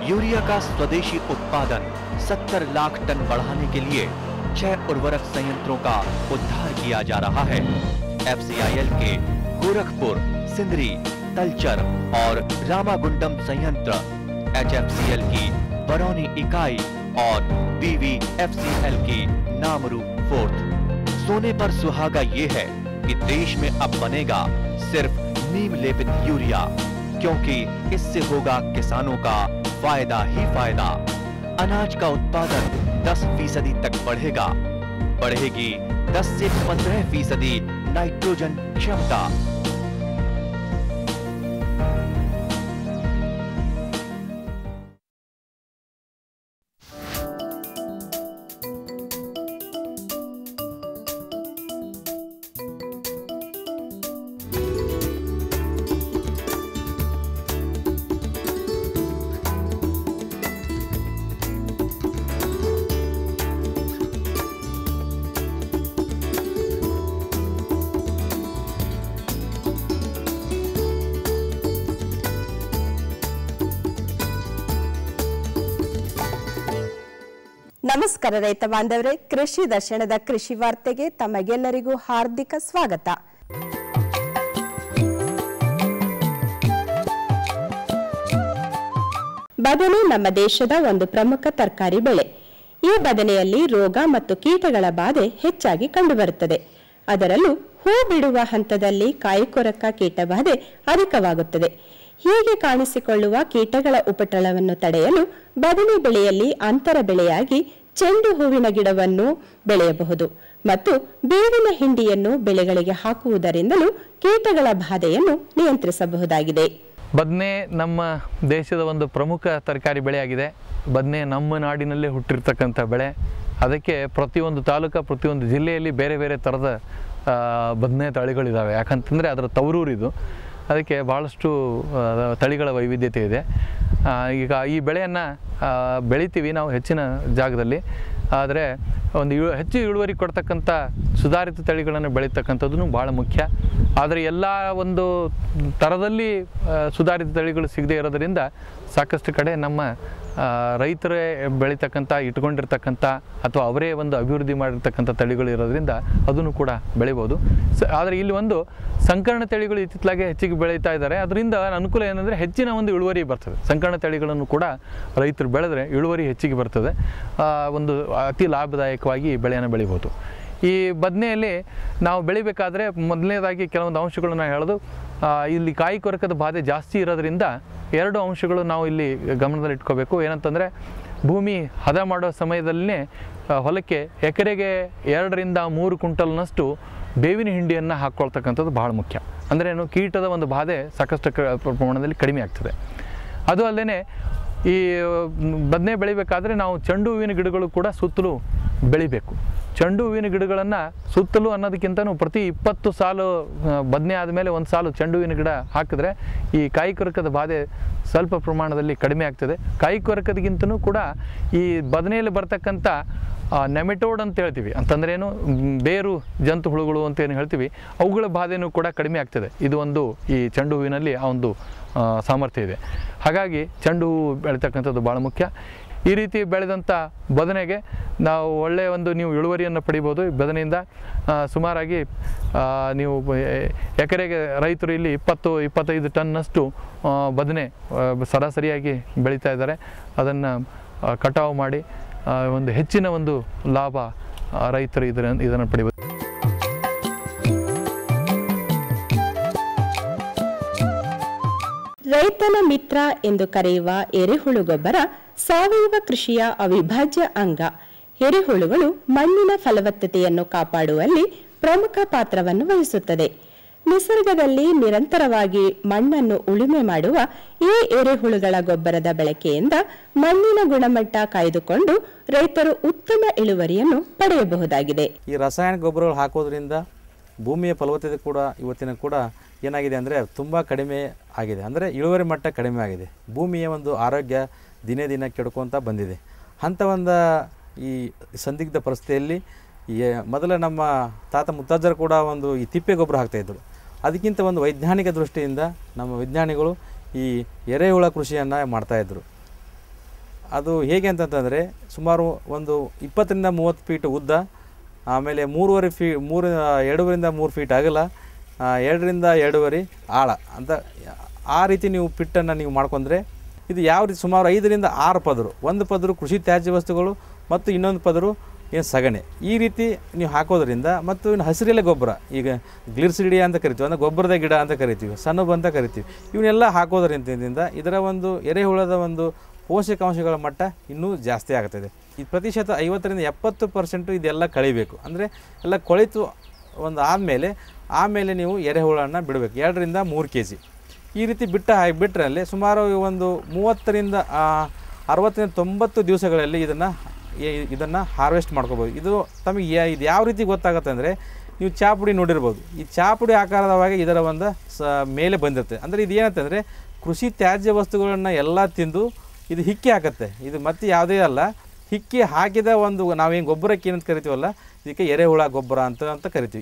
urea का स्वदेशी उत्पादन 70 लाख टन बढ़ाने के लिए छह उर्वरक संयंत्रों का उद्धार किया जा रहा है एफसीआईएल के गोरखपुर सिंदरी तलचर और रामागुंडम संयंत्र एचएफसीएल की बरौनी इकाई और बीवीएफसीएल की नामरू फोर्थ सोने पर सुहागा ये है कि देश में अब बनेगा सिर्फ नीम लेपित यूरिया क्योंकि इससे होगा किसानों का फायदा ही फायदा अनाज का उत्पादन 10 फीसदी तक बढ़ेगा बढ़ेगी 10 से 15 फीसदी नाइट्रोजन क्षमता ನಮಸ್ಕಾರ ರೈತ ಬಾಂಧವರೇ ಕೃಷಿ ದರ್ಶನದ ಕೃಷಿ ವಾರ್ತೆಗೆ ತಮಗೆಲ್ಲರಿಗೂ ಹಾರ್ದಿಕ ಸ್ವಾಗತ ಬದನೆ ನಮ್ಮ ದೇಶದ ಒಂದು ಪ್ರಮುಖ ತರಕಾರಿ ಬೆಳೆ ಈ ಬದನೆಯಲ್ಲಿ ರೋಗ ಮತ್ತು ಕೀಟಗಳ ಬಾಧೆ ಹೆಚ್ಚಾಗಿ ಕಂಡುಬರುತ್ತದೆ ಅದರಲ್ಲೂ ಹೂ ಬಿಡುವ ಹಂತದಲ್ಲಿ ಕಾಯಿಕೊರಕ ಕೀಟ ಬಾಧೆ ಅಧಿಕವಾಗುತ್ತದೆ ಹೀಗೆ ಕಾಣಿಸಿಕೊಳ್ಳುವ ಕೀಟಗಳ ಉಪಟಳವನ್ನು ತಡೆಯಲು ಬದನೆ ಬೆಳೆಯಲ್ಲಿ ಅಂತರ ಬೆಳೆಯಾಗಿ ಚೆಂಡು ಹೂವಿನ ಗಿಡವನ್ನು ಬೆಳೆಯಬಹುದು ಮತ್ತು ಬೇವಿನ ಹಿಂಡಿಯನ್ನು ಬೆಳೆಗಳಿಗೆ ಹಾಕುವುದರಿಂದಲೂ ಕೀಟಗಳ ಬಾಧೆಯನ್ನು ನಿಯಂತ್ರಿಸಬಹುದಾಗಿದೆ ಬದನೆ ನಮ್ಮ ದೇಶದ ಒಂದು ಪ್ರಮುಖ ತರಕಾರಿ ಬೆಳೆಯಾಗಿದೆ ಬದನೆ ನಮ್ಮ ನಾಡಿನಲ್ಲೇ ಹುಟ್ಟಿರ್ತಕ್ಕಂಥ ಬೆಳೆ ಅದಕ್ಕೆ ಪ್ರತಿಯೊಂದು ತಾಲೂಕು ಪ್ರತಿಯೊಂದು ಜಿಲ್ಲೆಯಲ್ಲಿ ಬೇರೆ ಬೇರೆ ಥರದ ಆ, ಬದನೆ ತಳಿಗಳಿದ್ದಾವೆ ಯಾಕಂತಂದರೆ ಅದರ ತವರೂರಿದು ಅದಕ್ಕೆ ಭಾಳಷ್ಟು ಆ, ತಳಿಗಳ ವೈವಿಧ್ಯತೆ ಇದೆ ಆ, ಈಗ ಈ ಬೆಳೆಯನ್ನು ಬೆಳಿತೀವಿ ನಾವು ಹೆಚ್ಚಿನ ಜಾಗದಲ್ಲಿ ಆದರೆ ಒಂದು ಇಳು ಹೆಚ್ಚು ಇಳುವರಿ ಕೊಡ್ತಕ್ಕಂಥ ಸುಧಾರಿತ ತಳಿಗಳನ್ನು ಬೆಳೀತಕ್ಕಂಥದ್ದು ಭಾಳ ಮುಖ್ಯ ಆದರೆ ಎಲ್ಲ ಒಂದು ಥರದಲ್ಲಿ ಆ, ಸುಧಾರಿತ ತಳಿಗಳು ಸಿಗದೇ ಇರೋದರಿಂದ ಸಾಕಷ್ಟು ಕಡೆ ನಮ್ಮ ಆ, ರೈತರೇ ಬೆಳೀತಕ್ಕಂಥ ಇಟ್ಕೊಂಡಿರ್ತಕ್ಕಂಥ ಅಥವಾ ಅವರೇ ಒಂದು ಅಭಿವೃದ್ಧಿ ಮಾಡಿರ್ತಕ್ಕಂಥ ತಳಿಗಳು ಇರೋದ್ರಿಂದ ಅದನ್ನು ಕೂಡ ಬೆಳಿಬೋದು ಸ ಆದರೆ ಇಲ್ಲಿ ಒಂದು ಸಂಕರಣ ತಳಿಗಳು ಇತ್ತಿತ್ತಲಾಗೆ ಹೆಚ್ಚಿಗೆ ಬೆಳೀತಾ ಇದ್ದಾರೆ ಅದರಿಂದ ಅನುಕೂಲ ಏನಂದರೆ ಹೆಚ್ಚಿನ ಒಂದು ಇಳುವರಿ ಬರ್ತದೆ ಸಂಕರಣ ತಳಿಗಳನ್ನು ಕೂಡ ರೈತರು ಬೆಳೆದ್ರೆ ಇಳುವರಿ ಹೆಚ್ಚಿಗೆ ಬರ್ತದೆ ಆ, ಒಂದು ಅತಿ ಲಾಭದಾಯಕವಾಗಿ ಈ ಬೆಳೆಯನ್ನು ಬೆಳಿಬೋದು ಈ ಬದನೆಯಲ್ಲಿ ನಾವು ಬೆಳಿಬೇಕಾದ್ರೆ ಮೊದಲನೇದಾಗಿ ಕೆಲವೊಂದು ಅಂಶಗಳನ್ನ ಹೇಳೋದು ಆ, ಇಲ್ಲಿ ಕಾಯಿ ಕೊರಕದ ಬಾಧೆ ಜಾಸ್ತಿ ಇರೋದ್ರಿಂದ ಎರಡು ಅಂಶಗಳು ನಾವು ಇಲ್ಲಿ ಗಮನದಲ್ಲಿ ಇಟ್ಕೋಬೇಕು ಏನಂತಂದರೆ ಭೂಮಿ ಹದ ಮಾಡೋ ಸಮಯದಲ್ಲೇ ಆ, ಹೊಲಕ್ಕೆ ಎಕರೆಗೆ ಎರಡರಿಂದ ಮೂರು ಕ್ವಿಂಟಲ್ನಷ್ಟು ಬೇವಿನ ಹಿಂಡಿಯನ್ನು ಹಾಕ್ಕೊಳ್ತಕ್ಕಂಥದ್ದು ಭಾಳ ಮುಖ್ಯ ಅಂದರೆ ಏನು ಕೀಟದ ಒಂದು ಬಾಧೆ ಸಾಕಷ್ಟು ಕ ಪ್ರಮಾಣದಲ್ಲಿ ಕಡಿಮೆ ಆಗ್ತದೆ ಅದು ಅಲ್ಲದೆ ಈ ಬದನೆ ಬೆಳಿಬೇಕಾದ್ರೆ ನಾವು ಚೆಂಡು ಹೂವಿನ ಗಿಡಗಳು ಕೂಡ ಸುತ್ತಲೂ ಬೆಳಿಬೇಕು ಚೆಂಡು ಹೂವಿನ ಗಿಡಗಳನ್ನು ಸುತ್ತಲೂ ಅನ್ನೋದಕ್ಕಿಂತನೂ ಪ್ರತಿ ಇಪ್ಪತ್ತು ಸಾಲು ಆ, ಬದನೆ ಆದಮೇಲೆ ಒಂದು ಸಾಲು ಚೆಂಡು ಹೂವಿನ ಗಿಡ ಹಾಕಿದ್ರೆ ಈ ಕಾಯಿ ಕೊರಕದ ಬಾಧೆ ಸ್ವಲ್ಪ ಪ್ರಮಾಣದಲ್ಲಿ ಕಡಿಮೆ ಆಗ್ತದೆ ಕಾಯಿ ಕೊರಕದಗಿಂತನೂ ಕೂಡ ಈ ಬದನೆಯಲ್ಲಿ ಬರ್ತಕ್ಕಂಥ ನೆಮೆಟೋಡ್ ಅಂತ ಹೇಳ್ತೀವಿ ಅಂತಂದ್ರೇನು ಮ್, ಬೇರು ಜಂತು ಹುಳುಗಳು ಅಂತ ಏನು ಹೇಳ್ತೀವಿ ಅವುಗಳ ಬಾಧೆನೂ ಕೂಡ ಕಡಿಮೆ ಆಗ್ತದೆ ಇದು ಒಂದು ಈ ಚೆಂಡು ಹೂವಿನಲ್ಲಿ ಆ ಒಂದು ಆ, ಸಾಮರ್ಥ್ಯ ಇದೆ ಹಾಗಾಗಿ ಚೆಂಡು ಹೂವು ಬೆಳೀತಕ್ಕಂಥದ್ದು ಭಾಳ ಮುಖ್ಯ ಈ ರೀತಿ ಬೆಳೆದಂಥ ಬದನೆಗೆ ನಾವು ಒಳ್ಳೆಯ ಒಂದು ನೀವು ಇಳುವರಿಯನ್ನು ಪಡಿಬೋದು ಈ ಬದನೆಯಿಂದ ಆ, ಸುಮಾರಾಗಿ ಆ, ನೀವು ಎ- ಎಕರೆಗೆ ರೈತರು ಇಲ್ಲಿ ಇಪ್ಪತ್ತು ಇಪ್ಪತ್ತೈದು ಟನ್ನಷ್ಟು ಆ, ಬದನೆ ಆ, ಸರಾಸರಿಯಾಗಿ ಬೆಳೀತಾ ಇದ್ದಾರೆ ಅದನ್ನು ಕಟಾವು ಮಾಡಿ ಆ, ಒಂದು ಹೆಚ್ಚಿನ ಒಂದು ಲಾಭ ಆ, ರೈತರು ಇದರ ಇದನ್ನು ಪಡಿಬೋದು ರೈತನ ಮಿತ್ರ ಎಂದು ಕರೆಯುವ ಎರೆಹುಳು ಗೊಬ್ಬರ ಸಾವಯವ ಕೃಷಿಯ ಅವಿಭಾಜ್ಯ ಅಂಗ ಎರೆಹುಳುಗಳು ಮಣ್ಣಿನ ಫಲವತ್ತತೆಯನ್ನು ಕಾಪಾಡುವಲ್ಲಿ ಪ್ರಮುಖ ಪಾತ್ರವನ್ನು ವಹಿಸುತ್ತದೆ ನಿಸರ್ಗದಲ್ಲಿ ನಿರಂತರವಾಗಿ ಮಣ್ಣನ್ನು ಉಳುಮೆ ಮಾಡುವ ಈ ಎರೆಹುಳುಗಳ ಗೊಬ್ಬರದ ಬಳಕೆಯಿಂದ ಮಣ್ಣಿನ ಗುಣಮಟ್ಟ ಕಾಯ್ದುಕೊಂಡು ರೈತರು ಉತ್ತಮ ಇಳುವರಿಯನ್ನು ಪಡೆಯಬಹುದಾಗಿದೆ ಈ ರಾಸಾಯನಿಕ ಗೊಬ್ಬರಗಳು ಹಾಕೋದ್ರಿಂದ ಭೂಮಿಯ ಫಲವತ್ತತೆ ಕೂಡ ಇವತ್ತಿನ ಕೂಡ ಏನಾಗಿದೆ ಅಂದರೆ ತುಂಬ ಕಡಿಮೆ ಆಗಿದೆ ಅಂದರೆ ಇಳುವರಿ ಮಟ್ಟ ಕಡಿಮೆ ಆಗಿದೆ ಭೂಮಿಯ ಒಂದು ಆರೋಗ್ಯ ದಿನೇ ದಿನ ಕೆಡ್ಕೊತ ಬಂದಿದೆ ಅಂಥ ಒಂದು ಈ ಸಂದಿಗ್ಧ ಪರಿಸ್ಥಿತಿಯಲ್ಲಿ ಈ- ಮೊದಲ ನಮ್ಮ ತಾತ ಮುತ್ತಾಜರು ಕೂಡ ಒಂದು ಈ ತಿಪ್ಪೆ ಗೊಬ್ಬರ ಹಾಕ್ತಾಯಿದ್ರು ಅದಕ್ಕಿಂತ ಒಂದು ವೈಜ್ಞಾನಿಕ ದೃಷ್ಟಿಯಿಂದ ನಮ್ಮ ವಿಜ್ಞಾನಿಗಳು ಈ ಎರೆಹುಳ ಕೃಷಿಯನ್ನು ಮಾಡ್ತಾಯಿದ್ರು ಅದು ಹೇಗೆ ಅಂತಂತಂದರೆ ಸುಮಾರು ಒಂದು ಇಪ್ಪತ್ತರಿಂದ ಮೂವತ್ತು ಫೀಟ್ ಉದ್ದ ಆಮೇಲೆ ಮೂರುವರೆ ಫೀ ಮೂರು ಎರಡೂವರೆಯಿಂದ ಮೂರು ಫೀಟ್ ಅಗಲ ಆ, ಎರಡರಿಂದ ಎರಡೂವರೆ ಆಳ ಅಂತ ಆ ರೀತಿ ನೀವು ಪಿಟ್ಟನ್ನು ನೀವು ಮಾಡ್ಕೊಂಡ್ರೆ ಇದು ಯಾವ ರೀತಿ ಸುಮಾರು ಐದರಿಂದ ಆರು ಪದರು ಒಂದು ಪದರು ಕೃಷಿ ತ್ಯಾಜ್ಯ ವಸ್ತುಗಳು ಮತ್ತು ಇನ್ನೊಂದು ಪದರು ಏನು ಸಗಣಿ ಈ ರೀತಿ ನೀವು ಹಾಕೋದ್ರಿಂದ ಮತ್ತು ಇನ್ನು ಹಸಿರೆಲೆ ಗೊಬ್ಬರ ಈಗ ಗ್ಲಿರ್ಸಿಡಿಯಾ ಅಂತ ಕರಿತೀವಿ ಅಂದರೆ ಗೊಬ್ಬರದ ಗಿಡ ಅಂತ ಕರಿತೀವಿ ಸಣ್ಣಬು ಅಂತ ಕರಿತೀವಿ ಇವನ್ನೆಲ್ಲ ಹಾಕೋದ್ರಿಂದ ಇದರ ಒಂದು ಎರೆಹುಳದ ಒಂದು ಪೋಷಕಾಂಶಗಳ ಮಟ್ಟ ಇನ್ನೂ ಜಾಸ್ತಿ ಆಗ್ತದೆ ಈ ಪ್ರತಿಶತ ಐವತ್ತರಿಂದ ಎಪ್ಪತ್ತು ಪರ್ಸೆಂಟು ಇದೆಲ್ಲ ಕಳಿಬೇಕು ಅಂದರೆ ಎಲ್ಲ ಕೊಳಿತು ಒಂದು ಆದಮೇಲೆ ಆಮೇಲೆ ನೀವು ಎರೆಹುಳನ್ನು ಬಿಡಬೇಕು ಎರಡರಿಂದ ಮೂರು ಕೆ ಜಿ ಈ ರೀತಿ ಬಿಟ್ಟ ಹಾಕಿ ಬಿಟ್ಟರಲ್ಲಿ ಸುಮಾರು ಒಂದು ಮೂವತ್ತರಿಂದ ಆ, ಅರವತ್ತರಿಂದ ತೊಂಬತ್ತು ದಿವಸಗಳಲ್ಲಿ ಇದನ್ನು ಇದನ್ನು ಹಾರ್ವೆಸ್ಟ್ ಮಾಡ್ಕೋಬೋದು ಇದು ತಮಗೆ ಯಾ ಇದು ಯಾವ ರೀತಿ ಗೊತ್ತಾಗುತ್ತೆ ಅಂದರೆ ನೀವು ಚಾಪುಡಿ ನೋಡಿರ್ಬೋದು ಈ ಚಾಪುಡಿ ಆಕಾರದವಾಗ ಇದರ ಒಂದು ಸ ಮೇಲೆ ಬಂದಿರುತ್ತೆ ಅಂದರೆ ಇದು ಏನಂತಂದರೆ ಕೃಷಿ ತ್ಯಾಜ್ಯ ವಸ್ತುಗಳನ್ನು ಎಲ್ಲ ತಿಂದು ಇದು ಹಿಕ್ಕಿ ಹಾಕತ್ತೆ ಇದು ಮತ್ತೆ ಯಾವುದೇ ಅಲ್ಲ ಹಿಕ್ಕಿ ಹಾಕಿದ ಒಂದು ನಾವೇನು ಗೊಬ್ಬರಕ್ಕೆ ಏನಂತ ಕರಿತೀವಲ್ಲ ಇದಕ್ಕೆ ಎರೆಹುಳ ಗೊಬ್ಬರ ಅಂತ ಅಂತ ಕರಿತೀವಿ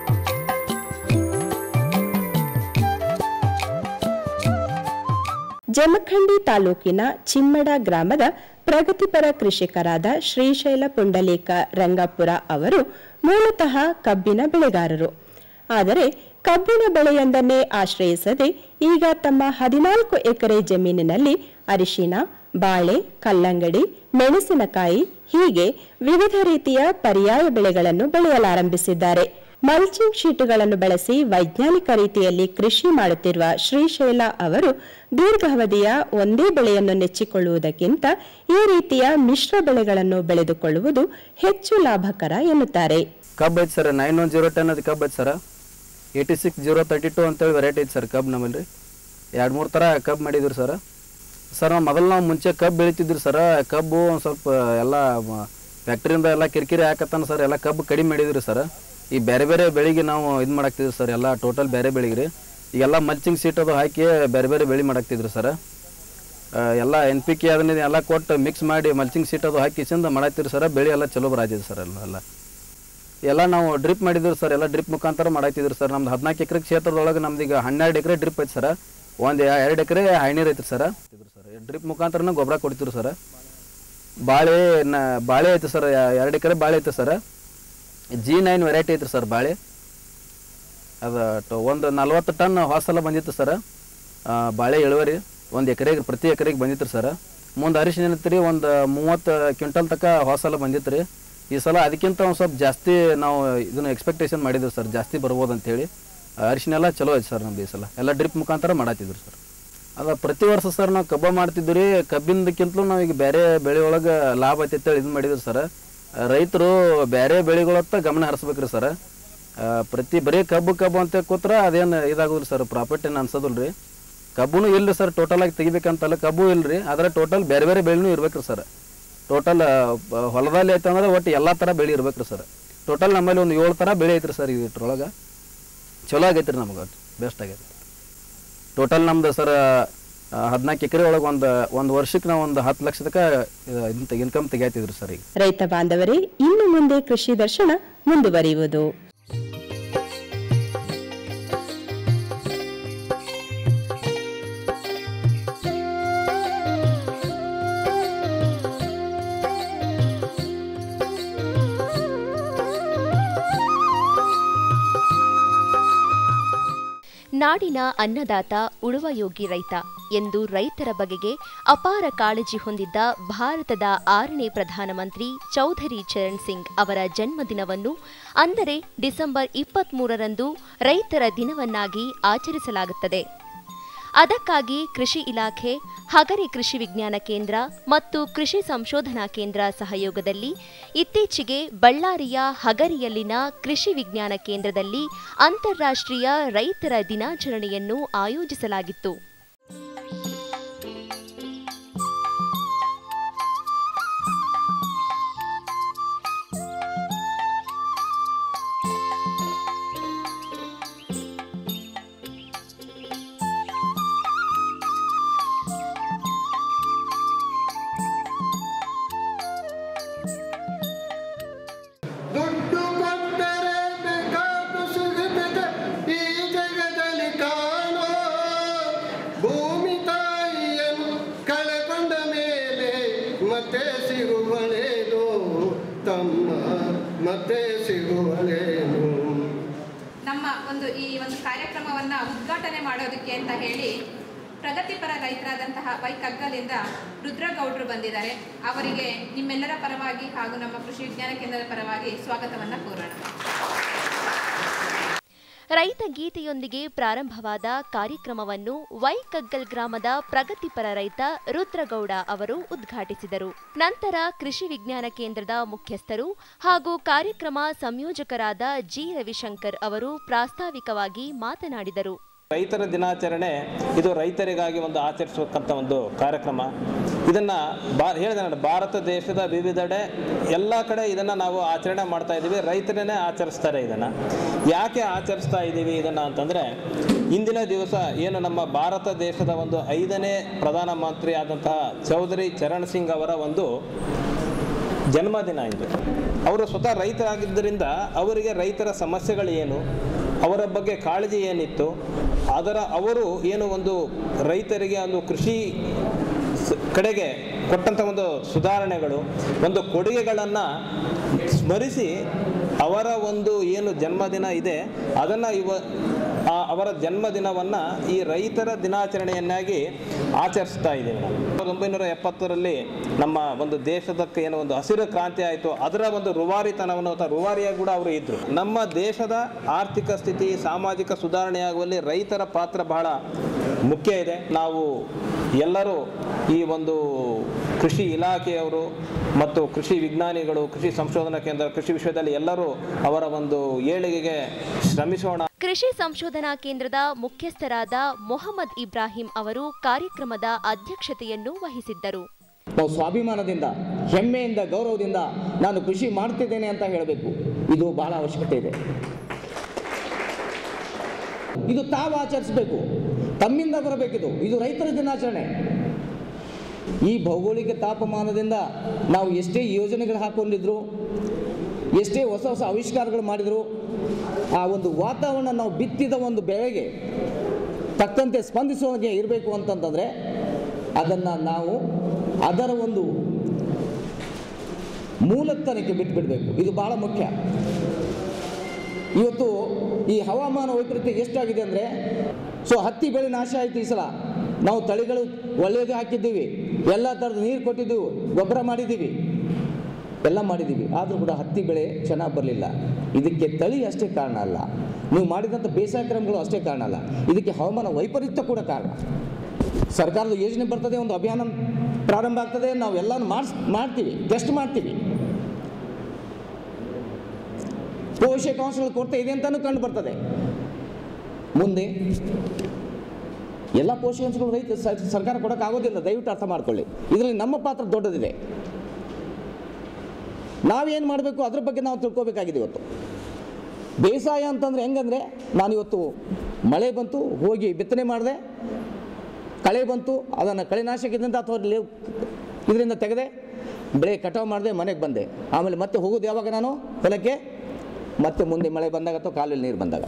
ಜಮಖಂಡಿ ತಾಲೂಕಿನ ಚಿಮ್ಮಡ ಗ್ರಾಮದ ಪ್ರಗತಿಪರ ಕೃಷಿಕರಾದ ಶ್ರೀಶೈಲ ಪುಂಡಲೇಕ ರಂಗಾಪುರ ಅವರು ಮೂಲತಃ ಕಬ್ಬಿನ ಬೆಳೆಗಾರರು ಆದರೆ ಕಬ್ಬಿನ ಬೆಳೆಯೊಂದನ್ನೇ ಆಶ್ರಯಿಸದೆ ಈಗ ತಮ್ಮ ಹದಿನಾಲ್ಕು ಎಕರೆ ಜಮೀನಿನಲ್ಲಿ ಅರಿಶಿನ ಬಾಳೆ ಕಲ್ಲಂಗಡಿ ಮೆಣಸಿನಕಾಯಿ ಹೀಗೆ ವಿವಿಧ ರೀತಿಯ ಪರ್ಯಾಯ ಬೆಳೆಗಳನ್ನು ಬೆಳೆಯಲಾರಂಭಿಸಿದ್ದಾರೆ ಮಲ್ಚಿಂಗ್ ಶೀಟುಗಳನ್ನು ಬಳಸಿ ವೈಜ್ಞಾನಿಕ ರೀತಿಯಲ್ಲಿ ಕೃಷಿ ಮಾಡುತ್ತಿರುವ ಶ್ರೀಶೈಲ ಅವರು ದೀರ್ಘಾವಧಿಯ ಒಂದೇ ಬೆಳೆಯನ್ನು ನೆಚ್ಚಿಕೊಳ್ಳುವುದಕ್ಕಿಂತ ಈ ರೀತಿಯ ಮಿಶ್ರ ಬೆಳೆಗಳನ್ನು ಬೆಳೆದುಕೊಳ್ಳುವುದು ಹೆಚ್ಚು ಲಾಭಕರ ಎನ್ನುತ್ತಾರೆ ಕಬ್ ಐತೆ sir nine one zero ten ಅದು ಕಬ್ ಐತೆ sir eighty six zero thirty two ಅಂತೇಳಿ ವೆರೈಟಿ ಐತೆ ಸರ್ ಕಬ್ ನಮ್ಮಲ್ಲಿ ಎರಡು ಮೂರು ಥರ ಕಬ್ ಮಾಡಿದ್ರು ಸರ್ ಸರ್ ನಾವು ಮೊದಲು ನಾವು ಮುಂಚೆ ಕಬ್ ಬೆಳಿತಿದ್ರು ಸರ್ ಕಬ್ಬು ಒಂದು ಸ್ವಲ್ಪ ಎಲ್ಲ ಫ್ಯಾಕ್ಟ್ರಿಯಿಂದ ಎಲ್ಲ ಕಿರಿಕಿರಿ ಹಾಕತ್ತಾನ ಸರ್ ಎಲ್ಲ ಕಬ್ಬು ಕಡಿಮೆ ಮಾಡಿದ್ರು ಸರ್ ಈ ಬೇರೆ ಬೇರೆ ಬೆಳೆಗೆ ನಾವು ಇದು ಮಾಡಾಕ್ತಿದ್ವಿ ಸರ್ ಎಲ್ಲ ಟೋಟಲ್ ಬೇರೆ ಬೆಳೆಗೆ ರೀ ಈಗೆಲ್ಲ ಮಲ್ಚಿಂಗ್ ಸೀಟ್ ಅದು ಹಾಕಿ ಬೇರೆ ಬೇರೆ ಬೆಳೆ ಮಾಡಾಕ್ತಿದ್ರು ಸರ್ ಆ, ಎಲ್ಲ ಎನ್ ಪಿ ಕೆ ಅದನ್ನ ಎಲ್ಲ ಕೊಟ್ಟು ಮಿಕ್ಸ್ ಮಾಡಿ ಮಲ್ಚಿಂಗ್ ಸೀಟ್ ಅದು ಹಾಕಿ ಚಿಂದ ಮಾಡಾಕ್ತಿದ್ರು ಸರ್ ಬೆಳೆ ಎಲ್ಲ ಚಲೋ ಬರಾತಿದ್ರು ಸರ್ ಎಲ್ಲ ಎಲ್ಲ ಎಲ್ಲ ನಾವು ಡ್ರಿಪ್ ಮಾಡಿದ್ರು ಸರ್ ಎಲ್ಲ ಡ್ರಿಪ್ ಮುಖಾಂತರ ಮಾಡಾಕ್ತಿದ್ರು ಸರ್ ನಮ್ದು ಹದಿನಾಲ್ಕು ಎಕರೆ ಕ್ಷೇತ್ರದೊಳಗೆ ನಮ್ದು ಈಗ ಹನ್ನೆರಡು ಎಕರೆ ಡ್ರಿಪ್ ಐತೆ ಸರ್ ಒಂದು ಎರಡು ಎಕರೆ ಹೈನೀರು ಐತ್ರಿ ಸರ್ ಸರ್ ಡ್ರಿಪ್ ಮುಖಾಂತರನೇ ಗೊಬ್ಬರ ಕೊಡ್ತಿದ್ರು ಸರ್ ಬಾಳೆ ನ ಬಾಳೆ ಐತೆ ಸರ್ ಎರಡು ಎಕರೆ ಬಾಳೆ ಐತೆ ಸರ್ ಜಿ ನೈನ್ ವೆರೈಟಿ ಐತ್ರಿ ಸರ್ ಬಾಳೆ ಅದು ಟ- ಒಂದು ನಲ್ವತ್ತು ಟನ್ ಹೊಸಲ ಬಂದಿತ್ತು ಸರ್ ಆ, ಬಾಳೆ ಇಳುವರಿ ಒಂದು ಎಕರೆಗೆ ಪ್ರತಿ ಎಕರೆಗೆ ಬಂದಿತ್ತು ಸರ್ ಮುಂದೆ ಅರಿಶಿನ ಏನೈತೆ ರೀ ಒಂದು ಮೂವತ್ತು ಕ್ವಿಂಟಲ್ ತನಕ ಹೊಸಲ ಬಂದಿತ್ತು ರೀ ಈ ಸಲ ಅದಕ್ಕಿಂತ ಒಂದು ಸ್ವಲ್ಪ ಜಾಸ್ತಿ ನಾವು ಇದನ್ನು ಎಕ್ಸ್ಪೆಕ್ಟೇಷನ್ ಮಾಡಿದ್ವಿ ಸರ್ ಜಾಸ್ತಿ ಬರ್ಬೋದು ಅಂತೇಳಿ ಅರಿಶಿನ ಎಲ್ಲ ಚಲೋ ಐತೆ ಸರ್ ನಮ್ದು ಈ ಸಲ ಎಲ್ಲ ಡ್ರಿಪ್ ಮುಖಾಂತರ ಮಾಡತ್ತಿದ್ರು ಸರ್ ಅದ ಪ್ರತಿ ವರ್ಷ ಸರ್ ನಾವು ಕಬ್ಬ ಮಾಡ್ತಿದ್ವಿ ರೀ ಕಬ್ಬಿಂದಕ್ಕಿಂತಲೂ ನಾವು ಈಗ ಬೇರೆ ಬೆಳೆ ಒಳಗೆ ಲಾಭ ಐತೆ ಅಂತೇಳಿ ಇದು ಮಾಡಿದ್ರು ಸರ್ ರೈತರು ಬೇರೆ ಬೆಳೆಗಳತ್ತ ಗಮನ ಹರಿಸ್ಬೇಕ್ರಿ ಸರ್ ಆ, ಪ್ರತಿ ಬರೀ ಕಬ್ಬು ಕಬ್ಬು ಅಂತ ಕೂತ್ರ ಅದೇನು ಇದಾಗೋದಿಲ್ಲ ಸರ್ ಪ್ರಾಫಿಟ್ ಏನು ಅನ್ಸೋದಿಲ್ಲ ರೀ ಕಬ್ಬುನು ಇಲ್ಲ ಸರ್ ಟೋಟಲ್ ಆಗಿ ತೆಗಿಬೇಕಂತಲ್ಲ ಕಬ್ಬು ಇಲ್ಲ ರೀ ಆದರೆ ಟೋಟಲ್ ಬೇರೆ ಬೇರೆ ಬೆಳೆನೂ ಇರ್ಬೇಕ್ರಿ ಸರ್ ಟೋಟಲ್ ಹೊಲದಲ್ಲಿ ಐತಂದ್ರೆ ಒಟ್ಟು ಎಲ್ಲ ಥರ ಬೆಳೆ ಇರ್ಬೇಕ್ರಿ ಸರ್ ಟೋಟಲ್ ನಮ್ಮಲ್ಲಿ ಒಂದು ಏಳು ಥರ ಬೆಳೆ ಐತ್ರಿ ಸರ್ ಇದ್ರೊಳಗೆ ಚಲೋ ಆಗೈತೆ ರೀ ನಮ್ಗೆ ಬೆಸ್ಟ್ ಆಗೈತೆ ಟೋಟಲ್ ನಮ್ದು ಸರ್ ಹದಿನಾಲ್ಕು ಎಕರೆ ಒಳಗೆ ಒಂದು ಒಂದು ವರ್ಷಕ್ಕೆ ನಾವು ಒಂದು ಹತ್ತು ಲಕ್ಷ ತನಕ ಇಂಥ ಇನ್ಕಮ್ ತೆಗಿತಿದ್ರು ಸರ್ ಈಗ ರೈತ ಬಾಂಧವರೇ ಇನ್ನು ಮುಂದೆ ಕೃಷಿ ದರ್ಶನ ಮುಂದುವರಿಯುವುದು ನಾಡಿನ ಅನ್ನದಾತ ಉಳುವ ಯೋಗಿ ರೈತ ಎಂದು ರೈತರ ಬಗೆಗೆ ಅಪಾರ ಕಾಳಜಿ ಹೊಂದಿದ್ದ ಭಾರತದ ಆರನೇ ಪ್ರಧಾನಮಂತ್ರಿ ಚೌಧರಿ ಚರಣ್ ಸಿಂಗ್ ಅವರ ಜನ್ಮದಿನವನ್ನು ಅಂದರೆ ಡಿಸೆಂಬರ್ ಇಪ್ಪತ್ಮೂರರಂದು ರೈತರ ದಿನವನ್ನಾಗಿ ಆಚರಿಸಲಾಗುತ್ತದೆ ಅದಕ್ಕಾಗಿ ಕೃಷಿ ಇಲಾಖೆ ಹಗರಿ ಕೃಷಿ ವಿಜ್ಞಾನ ಕೇಂದ್ರ ಮತ್ತು ಕೃಷಿ ಸಂಶೋಧನಾ ಕೇಂದ್ರ ಸಹಯೋಗದಲ್ಲಿ ಇತ್ತೀಚೆಗೆ ಬಳ್ಳಾರಿಯ ಹಗರಿಯಲ್ಲಿನ ಕೃಷಿ ವಿಜ್ಞಾನ ಕೇಂದ್ರದಲ್ಲಿ ಅಂತಾರಾಷ್ಟ್ರೀಯ ರೈತರ ದಿನಾಚರಣೆಯನ್ನು ಆಯೋಜಿಸಲಾಗಿತ್ತು ದುಡ್ಡು ಕೊಟ್ಟರೆ ಬೇಕಾದ ಸಿಗುತ್ತದೆ ಈ ಜಗದಲ್ಲಿ ಕಾಣೋ ಸಿಗುವಳೇನು ತಮ್ಮ ಮತ್ತೆ ಸಿಗುವಳೇನು ನಮ್ಮ ಒಂದು ಈ ಒಂದು ಕಾರ್ಯಕ್ರಮವನ್ನ ಉದ್ಘಾಟನೆ ಮಾಡೋದಕ್ಕೆ ಅಂತ ಹೇಳಿ ಪ್ರಗತಿಪರ ರೈತರಾದಂತಹ ವೈ ಕಗ್ಗಲಿಂದ ರುದ್ರಗೌಡ್ರು ಬಂದಿದ್ದಾರೆ ಅವರಿಗೆ ನಿಮ್ಮೆಲ್ಲರ ಪರವಾಗಿ ಹಾಗೂ ನಮ್ಮ ಕೃಷಿ ವಿಜ್ಞಾನ ಕೇಂದ್ರದ ಪರವಾಗಿ ಸ್ವಾಗತವನ್ನ ಕೋರೋಣ ರೈತ ಗೀತೆಯೊಂದಿಗೆ ಪ್ರಾರಂಭವಾದ ಕಾರ್ಯಕ್ರಮವನ್ನು ವೈಕಗ್ಗಲ್ ಗ್ರಾಮದ ಪ್ರಗತಿಪರ ರೈತ ರುದ್ರಗೌಡ ಅವರು ಉದ್ಘಾಟಿಸಿದರು ನಂತರ ಕೃಷಿ ವಿಜ್ಞಾನ ಕೇಂದ್ರದ ಮುಖ್ಯಸ್ಥರು ಹಾಗೂ ಕಾರ್ಯಕ್ರಮ ಸಂಯೋಜಕರಾದ ಜಿ ರವಿಶಂಕರ್ ಅವರು ಪ್ರಾಸ್ತಾವಿಕವಾಗಿ ಮಾತನಾಡಿದರು ರೈತರ ದಿನಾಚರಣೆ ಇದು ರೈತರಿಗಾಗಿ ಒಂದು ಆಚರಿಸತಕ್ಕಂಥ ಒಂದು ಕಾರ್ಯಕ್ರಮ ಇದನ್ನು ಬಾ ಹೇಳಿದೆ ನಾನು ಭಾರತ ದೇಶದ ವಿವಿಧೆಡೆ ಎಲ್ಲ ಕಡೆ ಇದನ್ನು ನಾವು ಆಚರಣೆ ಮಾಡ್ತಾ ಇದ್ದೀವಿ ರೈತರನ್ನೇ ಆಚರಿಸ್ತಾರೆ ಇದನ್ನು ಯಾಕೆ ಆಚರಿಸ್ತಾ ಇದ್ದೀವಿ ಇದನ್ನು ಅಂತಂದರೆ ಇಂದಿನ ದಿವಸ ಏನು ನಮ್ಮ ಭಾರತ ದೇಶದ ಒಂದು ಐದನೇ ಪ್ರಧಾನಮಂತ್ರಿ ಆದಂತಹ ಚೌಧರಿ ಚರಣ್ ಸಿಂಗ್ ಅವರ ಒಂದು ಜನ್ಮದಿನ ಇದು ಅವರು ಸ್ವತಃ ರೈತರಾಗಿದ್ದರಿಂದ ಅವರಿಗೆ ರೈತರ ಸಮಸ್ಯೆಗಳು ಏನು ಅವರ ಬಗ್ಗೆ ಕಾಳಜಿ ಏನಿತ್ತು ಅದರ ಅವರು ಏನು ಒಂದು ರೈತರಿಗೆ ಒಂದು ಕೃಷಿ ಸ- ಕಡೆಗೆ ಕೊಟ್ಟಂಥ ಒಂದು ಸುಧಾರಣೆಗಳು ಒಂದು ಕೊಡುಗೆಗಳನ್ನು ಸ್ಮರಿಸಿ ಅವರ ಒಂದು ಏನು ಜನ್ಮದಿನ ಇದೆ ಅದನ್ನು ಇವ ಆ ಅವರ ಜನ್ಮದಿನವನ್ನು ಈ ರೈತರ ದಿನಾಚರಣೆಯನ್ನಾಗಿ ಆಚರಿಸ್ತಾ ಇದ್ದೀವಿ ನಾವು ಸಾವಿರದ ಒಂಬೈನೂರ ಎಪ್ಪತ್ತರಲ್ಲಿ ನಮ್ಮ ಒಂದು ದೇಶದಕ್ಕೆ ಏನು ಒಂದು ಹಸಿರು ಕ್ರಾಂತಿ ಆಯಿತು ಅದರ ಒಂದು ರುವಾರಿತನವನ್ನು ಅಥವಾ ರುವಾರಿಯಾಗಿ ಕೂಡ ಅವರು ಇದ್ದರು ನಮ್ಮ ದೇಶದ ಆರ್ಥಿಕ ಸ್ಥಿತಿ ಸಾಮಾಜಿಕ ಸುಧಾರಣೆಯಾಗುವಲ್ಲಿ ರೈತರ ಪಾತ್ರ ಬಹಳ ಮುಖ್ಯ ಇದೆ ನಾವು ಎಲ್ಲರೂ ಈ ಒಂದು ಕೃಷಿ ಇಲಾಖೆಯವರು ಮತ್ತು ಕೃಷಿ ವಿಜ್ಞಾನಿಗಳು ಕೃಷಿ ಸಂಶೋಧನಾ ಕೇಂದ್ರ ಕೃಷಿ ವಿಶ್ವದಲ್ಲಿ ಎಲ್ಲರೂ ಅವರ ಒಂದು ಏಳಿಗೆಗೆ ಶ್ರಮಿಸೋಣ ಕೃಷಿ ಸಂಶೋಧನಾ ಕೇಂದ್ರದ ಮುಖ್ಯಸ್ಥರಾದ ಮೊಹಮ್ಮದ್ ಇಬ್ರಾಹಿಂ ಅವರು ಕಾರ್ಯಕ್ರಮದ ಅಧ್ಯಕ್ಷತೆಯನ್ನು ವಹಿಸಿದ್ದರು ನಾವು ಸ್ವಾಭಿಮಾನದಿಂದ ಹೆಮ್ಮೆಯಿಂದ ಗೌರವದಿಂದ ನಾನು ಕೃಷಿ ಮಾಡ್ತಿದ್ದೇನೆ ಅಂತ ಹೇಳಬೇಕು ಇದು ಬಹಳ ಅವಶ್ಯಕತೆ ಇದೆ ಇದು ತಾವು ಆಚರಿಸಬೇಕು ತಮ್ಮಿಂದ ಬರಬೇಕಿದು ಇದು ರೈತರ ದಿನಾಚರಣೆ ಈ ಭೌಗೋಳಿಕ ತಾಪಮಾನದಿಂದ ನಾವು ಎಷ್ಟೇ ಯೋಜನೆಗಳು ಹಾಕೊಂಡಿದ್ರು ಎಷ್ಟೇ ಹೊಸ ಹೊಸ ಆವಿಷ್ಕಾರಗಳು ಮಾಡಿದ್ರು ಆ ಒಂದು ವಾತಾವರಣ ನಾವು ಬಿತ್ತಿದ ಒಂದು ಬೆಳೆಗೆ ತಕ್ಕಂತೆ ಸ್ಪಂದಿಸೋಗೆ ಇರಬೇಕು ಅಂತಂತಂದರೆ ಅದನ್ನು ನಾವು ಅದರ ಒಂದು ಮೂಲತನಕ್ಕೆ ಬಿಟ್ಬಿಡಬೇಕು ಇದು ಬಹಳ ಮುಖ್ಯ ಇವತ್ತು ಈ ಹವಾಮಾನ ವೈಪರೀತ್ಯ ಎಷ್ಟಾಗಿದೆ ಅಂದರೆ ಸೊ ಹತ್ತಿ ಬೆಳೆ ನಾಶ ಆಯಿತು ಈ ಸಲ ನಾವು ತಳಿಗಳು ಒಳ್ಳೆಯದು ಹಾಕಿದ್ದೀವಿ ಎಲ್ಲ ಥರದ ನೀರು ಕೊಟ್ಟಿದ್ದೀವಿ ಗೊಬ್ಬರ ಮಾಡಿದ್ದೀವಿ ಎಲ್ಲ ಮಾಡಿದ್ದೀವಿ ಆದರೂ ಕೂಡ ಹತ್ತಿ ಬೆಳೆ ಚೆನ್ನಾಗಿ ಬರಲಿಲ್ಲ ಇದಕ್ಕೆ ತಳಿ ಅಷ್ಟೇ ಕಾರಣ ಅಲ್ಲ ನೀವು ಮಾಡಿದಂಥ ಬೇಸಾಯ ಕ್ರಮಗಳು ಅಷ್ಟೇ ಕಾರಣ ಅಲ್ಲ ಇದಕ್ಕೆ ಹವಾಮಾನ ವೈಪರೀತ್ಯ ಕೂಡ ಕಾರಣ ಸರ್ಕಾರದ ಯೋಜನೆ ಬರ್ತದೆ ಒಂದು ಅಭಿಯಾನ ಪ್ರಾರಂಭ ಆಗ್ತದೆ ನಾವು ಎಲ್ಲನೂ ಮಾಡಿಸ್ ಮಾಡ್ತೀವಿ ಟೆಸ್ಟ್ ಮಾಡ್ತೀವಿ ಪೋಷಕಾಂಶಗಳ ಕೊರತೆ ಇದೆ ಅಂತಲೂ ಕಂಡು ಬರ್ತದೆ ಮುಂದೆ ಎಲ್ಲ ಪೋಷಕಾಂಶಗಳು ರೈತ ಸ- ಸರ್ಕಾರ ಕೊಡೋಕ್ಕಾಗೋದಿಲ್ಲ ದಯವಿಟ್ಟು ಅರ್ಥ ಮಾಡ್ಕೊಳ್ಳಿ ಇದರಲ್ಲಿ ನಮ್ಮ ಪಾತ್ರ ದೊಡ್ಡದಿದೆ ನಾವೇನು ಮಾಡಬೇಕು ಅದ್ರ ಬಗ್ಗೆ ನಾವು ತಿಳ್ಕೊಬೇಕಾಗಿದೆ ಇವತ್ತು ಬೇಸಾಯ ಅಂತಂದರೆ ಹೆಂಗಂದರೆ ನಾನಿವತ್ತು ಮಳೆ ಬಂತು ಹೋಗಿ ಬಿತ್ತನೆ ಮಾಡಿದೆ ಕಳೆ ಬಂತು ಅದನ್ನು ಕಳೆನಾಶಕದಿಂದ ಅಥವಾ ಲೇ ಇದರಿಂದ ತೆಗೆದೆ ಬೆಳೆ ಕಟಾವು ಮಾಡಿದೆ ಮನೆಗೆ ಬಂದೆ ಆಮೇಲೆ ಮತ್ತೆ ಹೋಗೋದು ಯಾವಾಗ ನಾನು ಹೊಲಕ್ಕೆ ಮತ್ತೆ ಮುಂದೆ ಮಳೆ ಬಂದಾಗ ಅಥವಾ ಕಾಲಲ್ಲಿ ನೀರು ಬಂದಾಗ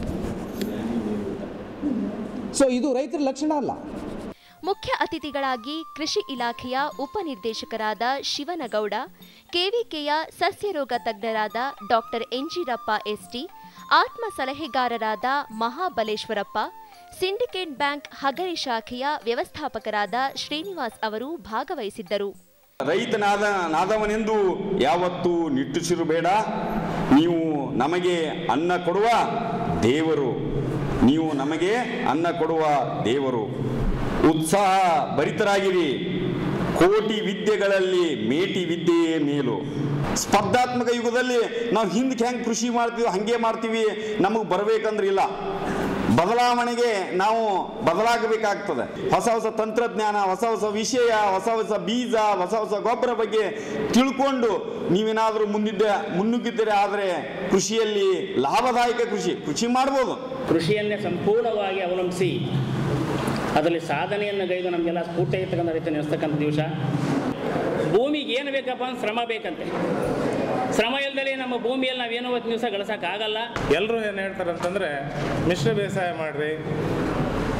ಸೊ ಇದು ರೈತರ ಲಕ್ಷಣ ಅಲ್ಲ ಮುಖ್ಯ ಅತಿಥಿಗಳಾಗಿ ಕೃಷಿ ಇಲಾಖೆಯ ಉಪನಿರ್ದೇಶಕರಾದ ಶಿವನಗೌಡ ಕೆವಿಕೆಯ ಸಸ್ಯರೋಗ ತಜ್ಞರಾದ ಡಾಕ್ಟರ್ ಎಂಜಿರಪ್ಪ ಎಸ್ಟಿ ಆತ್ಮ ಸಲಹೆಗಾರರಾದ ಮಹಾಬಲೇಶ್ವರಪ್ಪ ಸಿಂಡಿಕೇಟ್ ಬ್ಯಾಂಕ್ ಹಗರಿ ಶಾಖೆಯ ವ್ಯವಸ್ಥಾಪಕರಾದ ಶ್ರೀನಿವಾಸ್ ಅವರು ಭಾಗವಹಿಸಿದ್ದರು ರೈತನಾದ ನಾದವನೆಂದು ಯಾವತ್ತೂ ನಿಟ್ಟುಸಿರಬೇಡ ನೀವು ನಮಗೆ ಅನ್ನ ಕೊಡುವ ದೇವರು ನೀವು ನಮಗೆ ಅನ್ನ ಕೊಡುವ ದೇವರು ಉತ್ಸಾಹ ಭರಿತರಾಗಿರಿ ಕೋಟಿ ವಿದ್ಯೆಗಳಲ್ಲಿ ಮೇಟಿ ವಿದ್ಯೆಯೇ ಮೇಲು ಸ್ಪರ್ಧಾತ್ಮಕ ಯುಗದಲ್ಲಿ ನಾವು ಹಿಂದಕ್ಕೆ ಹೆಂಗೆ ಕೃಷಿ ಮಾಡ್ತೀವಿ ಹಾಗೆ ಮಾಡ್ತೀವಿ ನಮಗೆ ಬರಬೇಕಂದ್ರೆ ಇಲ್ಲ ಬದಲಾವಣೆಗೆ ನಾವು ಬದಲಾಗಬೇಕಾಗ್ತದೆ ಹೊಸ ಹೊಸ ತಂತ್ರಜ್ಞಾನ ಹೊಸ ಹೊಸ ವಿಷಯ ಹೊಸ ಹೊಸ ಬೀಜ ಹೊಸ ಹೊಸ ಗೊಬ್ಬರ ಬಗ್ಗೆ ತಿಳ್ಕೊಂಡು ನೀವೇನಾದರೂ ಮುಂದಿದ್ದ ಮುನ್ನುಗ್ಗಿದ್ದರೆ ಆದರೆ ಕೃಷಿಯಲ್ಲಿ ಲಾಭದಾಯಕ ಕೃಷಿ ಕೃಷಿ ಮಾಡ್ಬೋದು ಕೃಷಿಯನ್ನೇ ಸಂಪೂರ್ಣವಾಗಿ ಅವಲಂಬಿಸಿ ಅದರಲ್ಲಿ ಸಾಧನೆಯನ್ನು ಗೈದು ನಮಗೆಲ್ಲ ಸ್ಫೂರ್ತಿ ಇರ್ತಕ್ಕಂಥ ರೀತಿ ನೆನೆಸ್ತಕ್ಕಂಥ ದಿವಸ ಭೂಮಿಗೆ ಏನು ಬೇಕಪ್ಪ ಅಂದ್ರೆ ಶ್ರಮ ಬೇಕಂತೆ ಶ್ರಮ ಇಲ್ದಲೇ ನಮ್ಮ ಭೂಮಿಯಲ್ಲಿ ನಾವೇನೋ ಒಂದು ದಿವಸ ಗಳಿಸೋಕ್ಕಾಗಲ್ಲ ಎಲ್ಲರೂ ಏನು ಹೇಳ್ತಾರೆ ಅಂತಂದರೆ ಮಿಶ್ರ ಬೇಸಾಯ ಮಾಡಿರಿ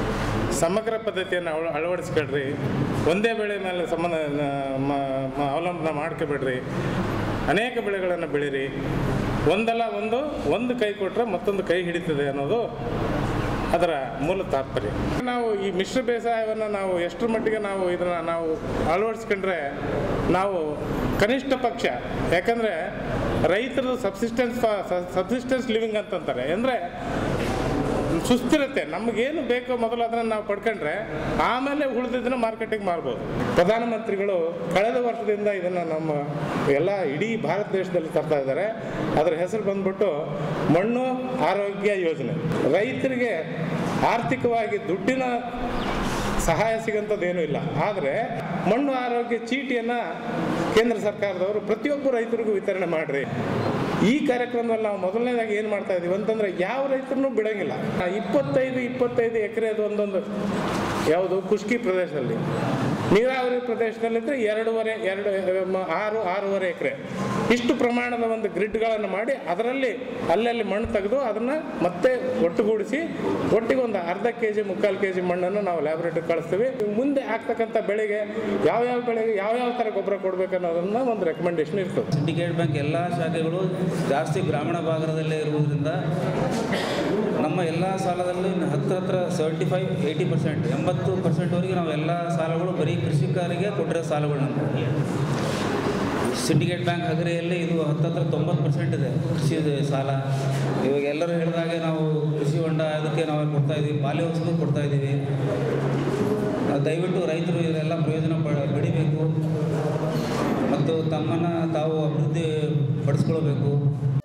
ಸಮಗ್ರ ಪದ್ಧತಿಯನ್ನು ಅಳ ಅಳವಡಿಸ್ಕೊಳ್ರಿ ಒಂದೇ ಬೆಳೆ ಮೇಲೆ ಸಂಬಂಧ ಮ- ಮ- ಅವಲಂಬನೆ ಮಾಡ್ಕೊಬೇಡ್ರಿ ಅನೇಕ ಬೆಳೆಗಳನ್ನು ಬೆಳೀರಿ ಒಂದಲ್ಲ ಒಂದು ಒಂದು ಕೈ ಕೊಟ್ಟರೆ ಮತ್ತೊಂದು ಕೈ ಹಿಡಿತದೆ ಅನ್ನೋದು ಅದರ ಮೂಲ ತಾತ್ಪರ್ಯ ನಾವು ಈ ಮಿಶ್ರ ಬೇಸಾಯವನ್ನು ನಾವು ಎಷ್ಟರ ಮಟ್ಟಿಗೆ ನಾವು ಇದನ್ನು ನಾವು ಅಳವಡಿಸ್ಕೊಂಡ್ರೆ ನಾವು ಕನಿಷ್ಠ ಪಕ್ಷ ಯಾಕಂದರೆ ರೈತರದು ಸಬ್ಸಿಸ್ಟೆನ್ಸ್ ಸಬ್ಸಿಸ್ಟೆನ್ಸ್ ಲಿವಿಂಗ್ ಅಂತಂತಾರೆ ಅಂದರೆ ಸುಸ್ಥಿರತೆ ನಮಗೇನು ಬೇಕೋ ಮೊದಲು ಅದನ್ನು ನಾವು ಪಡ್ಕೊಂಡ್ರೆ ಆಮೇಲೆ ಉಳಿದಿದ್ದನ್ನು ಮಾರ್ಕೆಟಿಗೆ ಮಾರ್ಬೋದು ಪ್ರಧಾನಮಂತ್ರಿಗಳು ಕಳೆದ ವರ್ಷದಿಂದ ಇದನ್ನು ನಮ್ಮ ಎಲ್ಲ ಇಡೀ ಭಾರತ ದೇಶದಲ್ಲಿ ತರ್ತಾ ಇದ್ದಾರೆ ಅದರ ಹೆಸರು ಬಂದ್ಬಿಟ್ಟು ಮಣ್ಣು ಆರೋಗ್ಯ ಯೋಜನೆ ರೈತರಿಗೆ ಆರ್ಥಿಕವಾಗಿ ದುಡ್ಡಿನ ಸಹಾಯ ಸಿಗೋಂಥದ್ದೇನೂ ಇಲ್ಲ ಆದರೆ ಮಣ್ಣು ಆರೋಗ್ಯ ಚೀಟಿಯನ್ನು ಕೇಂದ್ರ ಸರ್ಕಾರದವರು ಪ್ರತಿಯೊಬ್ಬ ರೈತರಿಗೂ ವಿತರಣೆ ಮಾಡಿರಿ ಈ ಕಾರ್ಯಕ್ರಮದಲ್ಲಿ ನಾವು ಮೊದಲನೇದಾಗಿ ಏನು ಮಾಡ್ತಾ ಇದೀವಿ ಅಂತಂದ್ರೆ ಯಾವ ರೈತರನ್ನು ಬಿಡೋಂಗಿಲ್ಲ ಆ ಇಪ್ಪತ್ತೈದು ಇಪ್ಪತ್ತೈದು ಎಕರೆದು ಒಂದೊಂದು ಯಾವುದು ಖುಷ್ಕಿ ಪ್ರದೇಶದಲ್ಲಿ ನೀರಾವರಿ ಪ್ರದೇಶದಲ್ಲಿದ್ದರೆ ಎರಡೂವರೆ ಎರಡು ಮ- ಆರು ಆರೂವರೆ ಎಕರೆ ಇಷ್ಟು ಪ್ರಮಾಣದ ಒಂದು ಗ್ರಿಡ್ಗಳನ್ನು ಮಾಡಿ ಅದರಲ್ಲಿ ಅಲ್ಲಲ್ಲಿ ಮಣ್ಣು ತೆಗೆದು ಅದನ್ನು ಮತ್ತೆ ಒಟ್ಟುಗೂಡಿಸಿ ಒಟ್ಟಿಗೆ ಒಂದು ಅರ್ಧ ಕೆ ಜಿ ಮುಕ್ಕಾಲು ಕೆ ಜಿ ಮಣ್ಣನ್ನು ನಾವು ಲ್ಯಾಬ್ರೇಟರಿ ಕಳಿಸ್ತೀವಿ ಮುಂದೆ ಆಗ್ತಕ್ಕಂಥ ಬೆಳೆಗೆ ಯಾವ್ಯಾವ ಬೆಳೆಗೆ ಯಾವ್ಯಾವ ಥರ ಗೊಬ್ಬರ ಕೊಡಬೇಕು ಅನ್ನೋದನ್ನ ಒಂದು ರೆಕಮೆಂಡೇಶನ್ ಇರ್ತದೆ ಸಿಂಡಿಕೇಟ್ ಬ್ಯಾಂಕ್ ಎಲ್ಲ ಶಾಖೆಗಳು ಜಾಸ್ತಿ ಗ್ರಾಮೀಣ ಭಾಗದಲ್ಲೇ ಇರುವುದರಿಂದ ನಮ್ಮ ಎಲ್ಲ ಸಾಲದಲ್ಲೂ ಇನ್ನು ಹತ್ರ ಹತ್ರ ಸೆವೆಂಟಿ ಫೈವ್ ಏಯ್ಟಿ ಪರ್ಸೆಂಟ್ ಎಂಬತ್ತು ಪರ್ಸೆಂಟ್ವರೆಗೆ ನಾವು ಎಲ್ಲ ಸಾಲಗಳು ಬರೀ ಕೃಷಿಕರಿಗೆ ಕೊಟ್ಟಿರೋ ಸಾಲಗಳು ನಮಗೆ ಸಿಂಡಿಕೇಟ್ ಬ್ಯಾಂಕ್ ಹಗರಿಯಲ್ಲಿ ಇದು ಹತ್ತತ್ರ ತೊಂಬತ್ತು ಪರ್ಸೆಂಟ್ ಇದೆ ಕೃಷಿ ಸಾಲ ಇವಾಗ ಎಲ್ಲರೂ ಹೇಳಿದಾಗೆ ನಾವು ಕೃಷಿ ಹೊಂಡ ಅದಕ್ಕೆ ನಾವು ಕೊಡ್ತಾ ಇದ್ದೀವಿ ಬಾಲ್ಯ ವಸ್ತು ಕೊಡ್ತಾ ಇದ್ದೀವಿ ಆ, ದಯವಿಟ್ಟು ರೈತರು ಇದೆಲ್ಲ ಪ್ರಯೋಜನ ಪ- ಪಡಿಬೇಕು ಮತ್ತು ತಮ್ಮನ್ನು ತಾವು ಅಭಿವೃದ್ಧಿ ಪಡಿಸ್ಕೊಳ್ಬೇಕು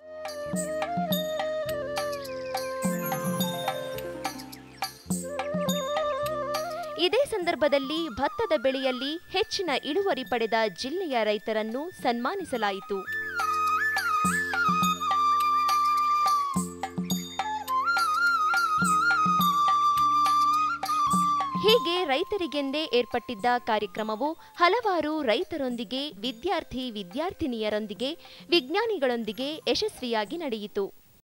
ಇದೇ ಸಂದರ್ಭದಲ್ಲಿ ಭತ್ತದ ಬೆಳೆಯಲ್ಲಿ ಹೆಚ್ಚಿನ ಇಳುವರಿ ಪಡೆದ ಜಿಲ್ಲೆಯ ರೈತರನ್ನು ಸನ್ಮಾನಿಸಲಾಯಿತು ಹೀಗೆ ರೈತರಿಗೆಂದೇ ಏರ್ಪಟ್ಟಿದ್ದ ಕಾರ್ಯಕ್ರಮವು ಹಲವಾರು ರೈತರೊಂದಿಗೆ ವಿದ್ಯಾರ್ಥಿ ವಿದ್ಯಾರ್ಥಿನಿಯರೊಂದಿಗೆ ವಿಜ್ಞಾನಿಗಳೊಂದಿಗೆ ಯಶಸ್ವಿಯಾಗಿ ನಡೆಯಿತು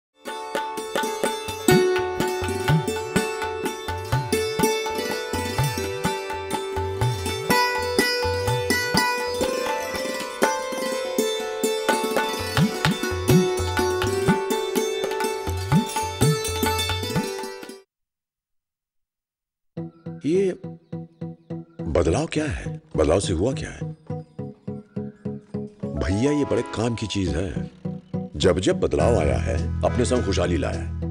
ये बदलाव क्या है बदलाव से हुआ क्या है भैया ये बड़े काम की चीज है जब जब बदलाव आया है अपने संग खुशहाली लाया है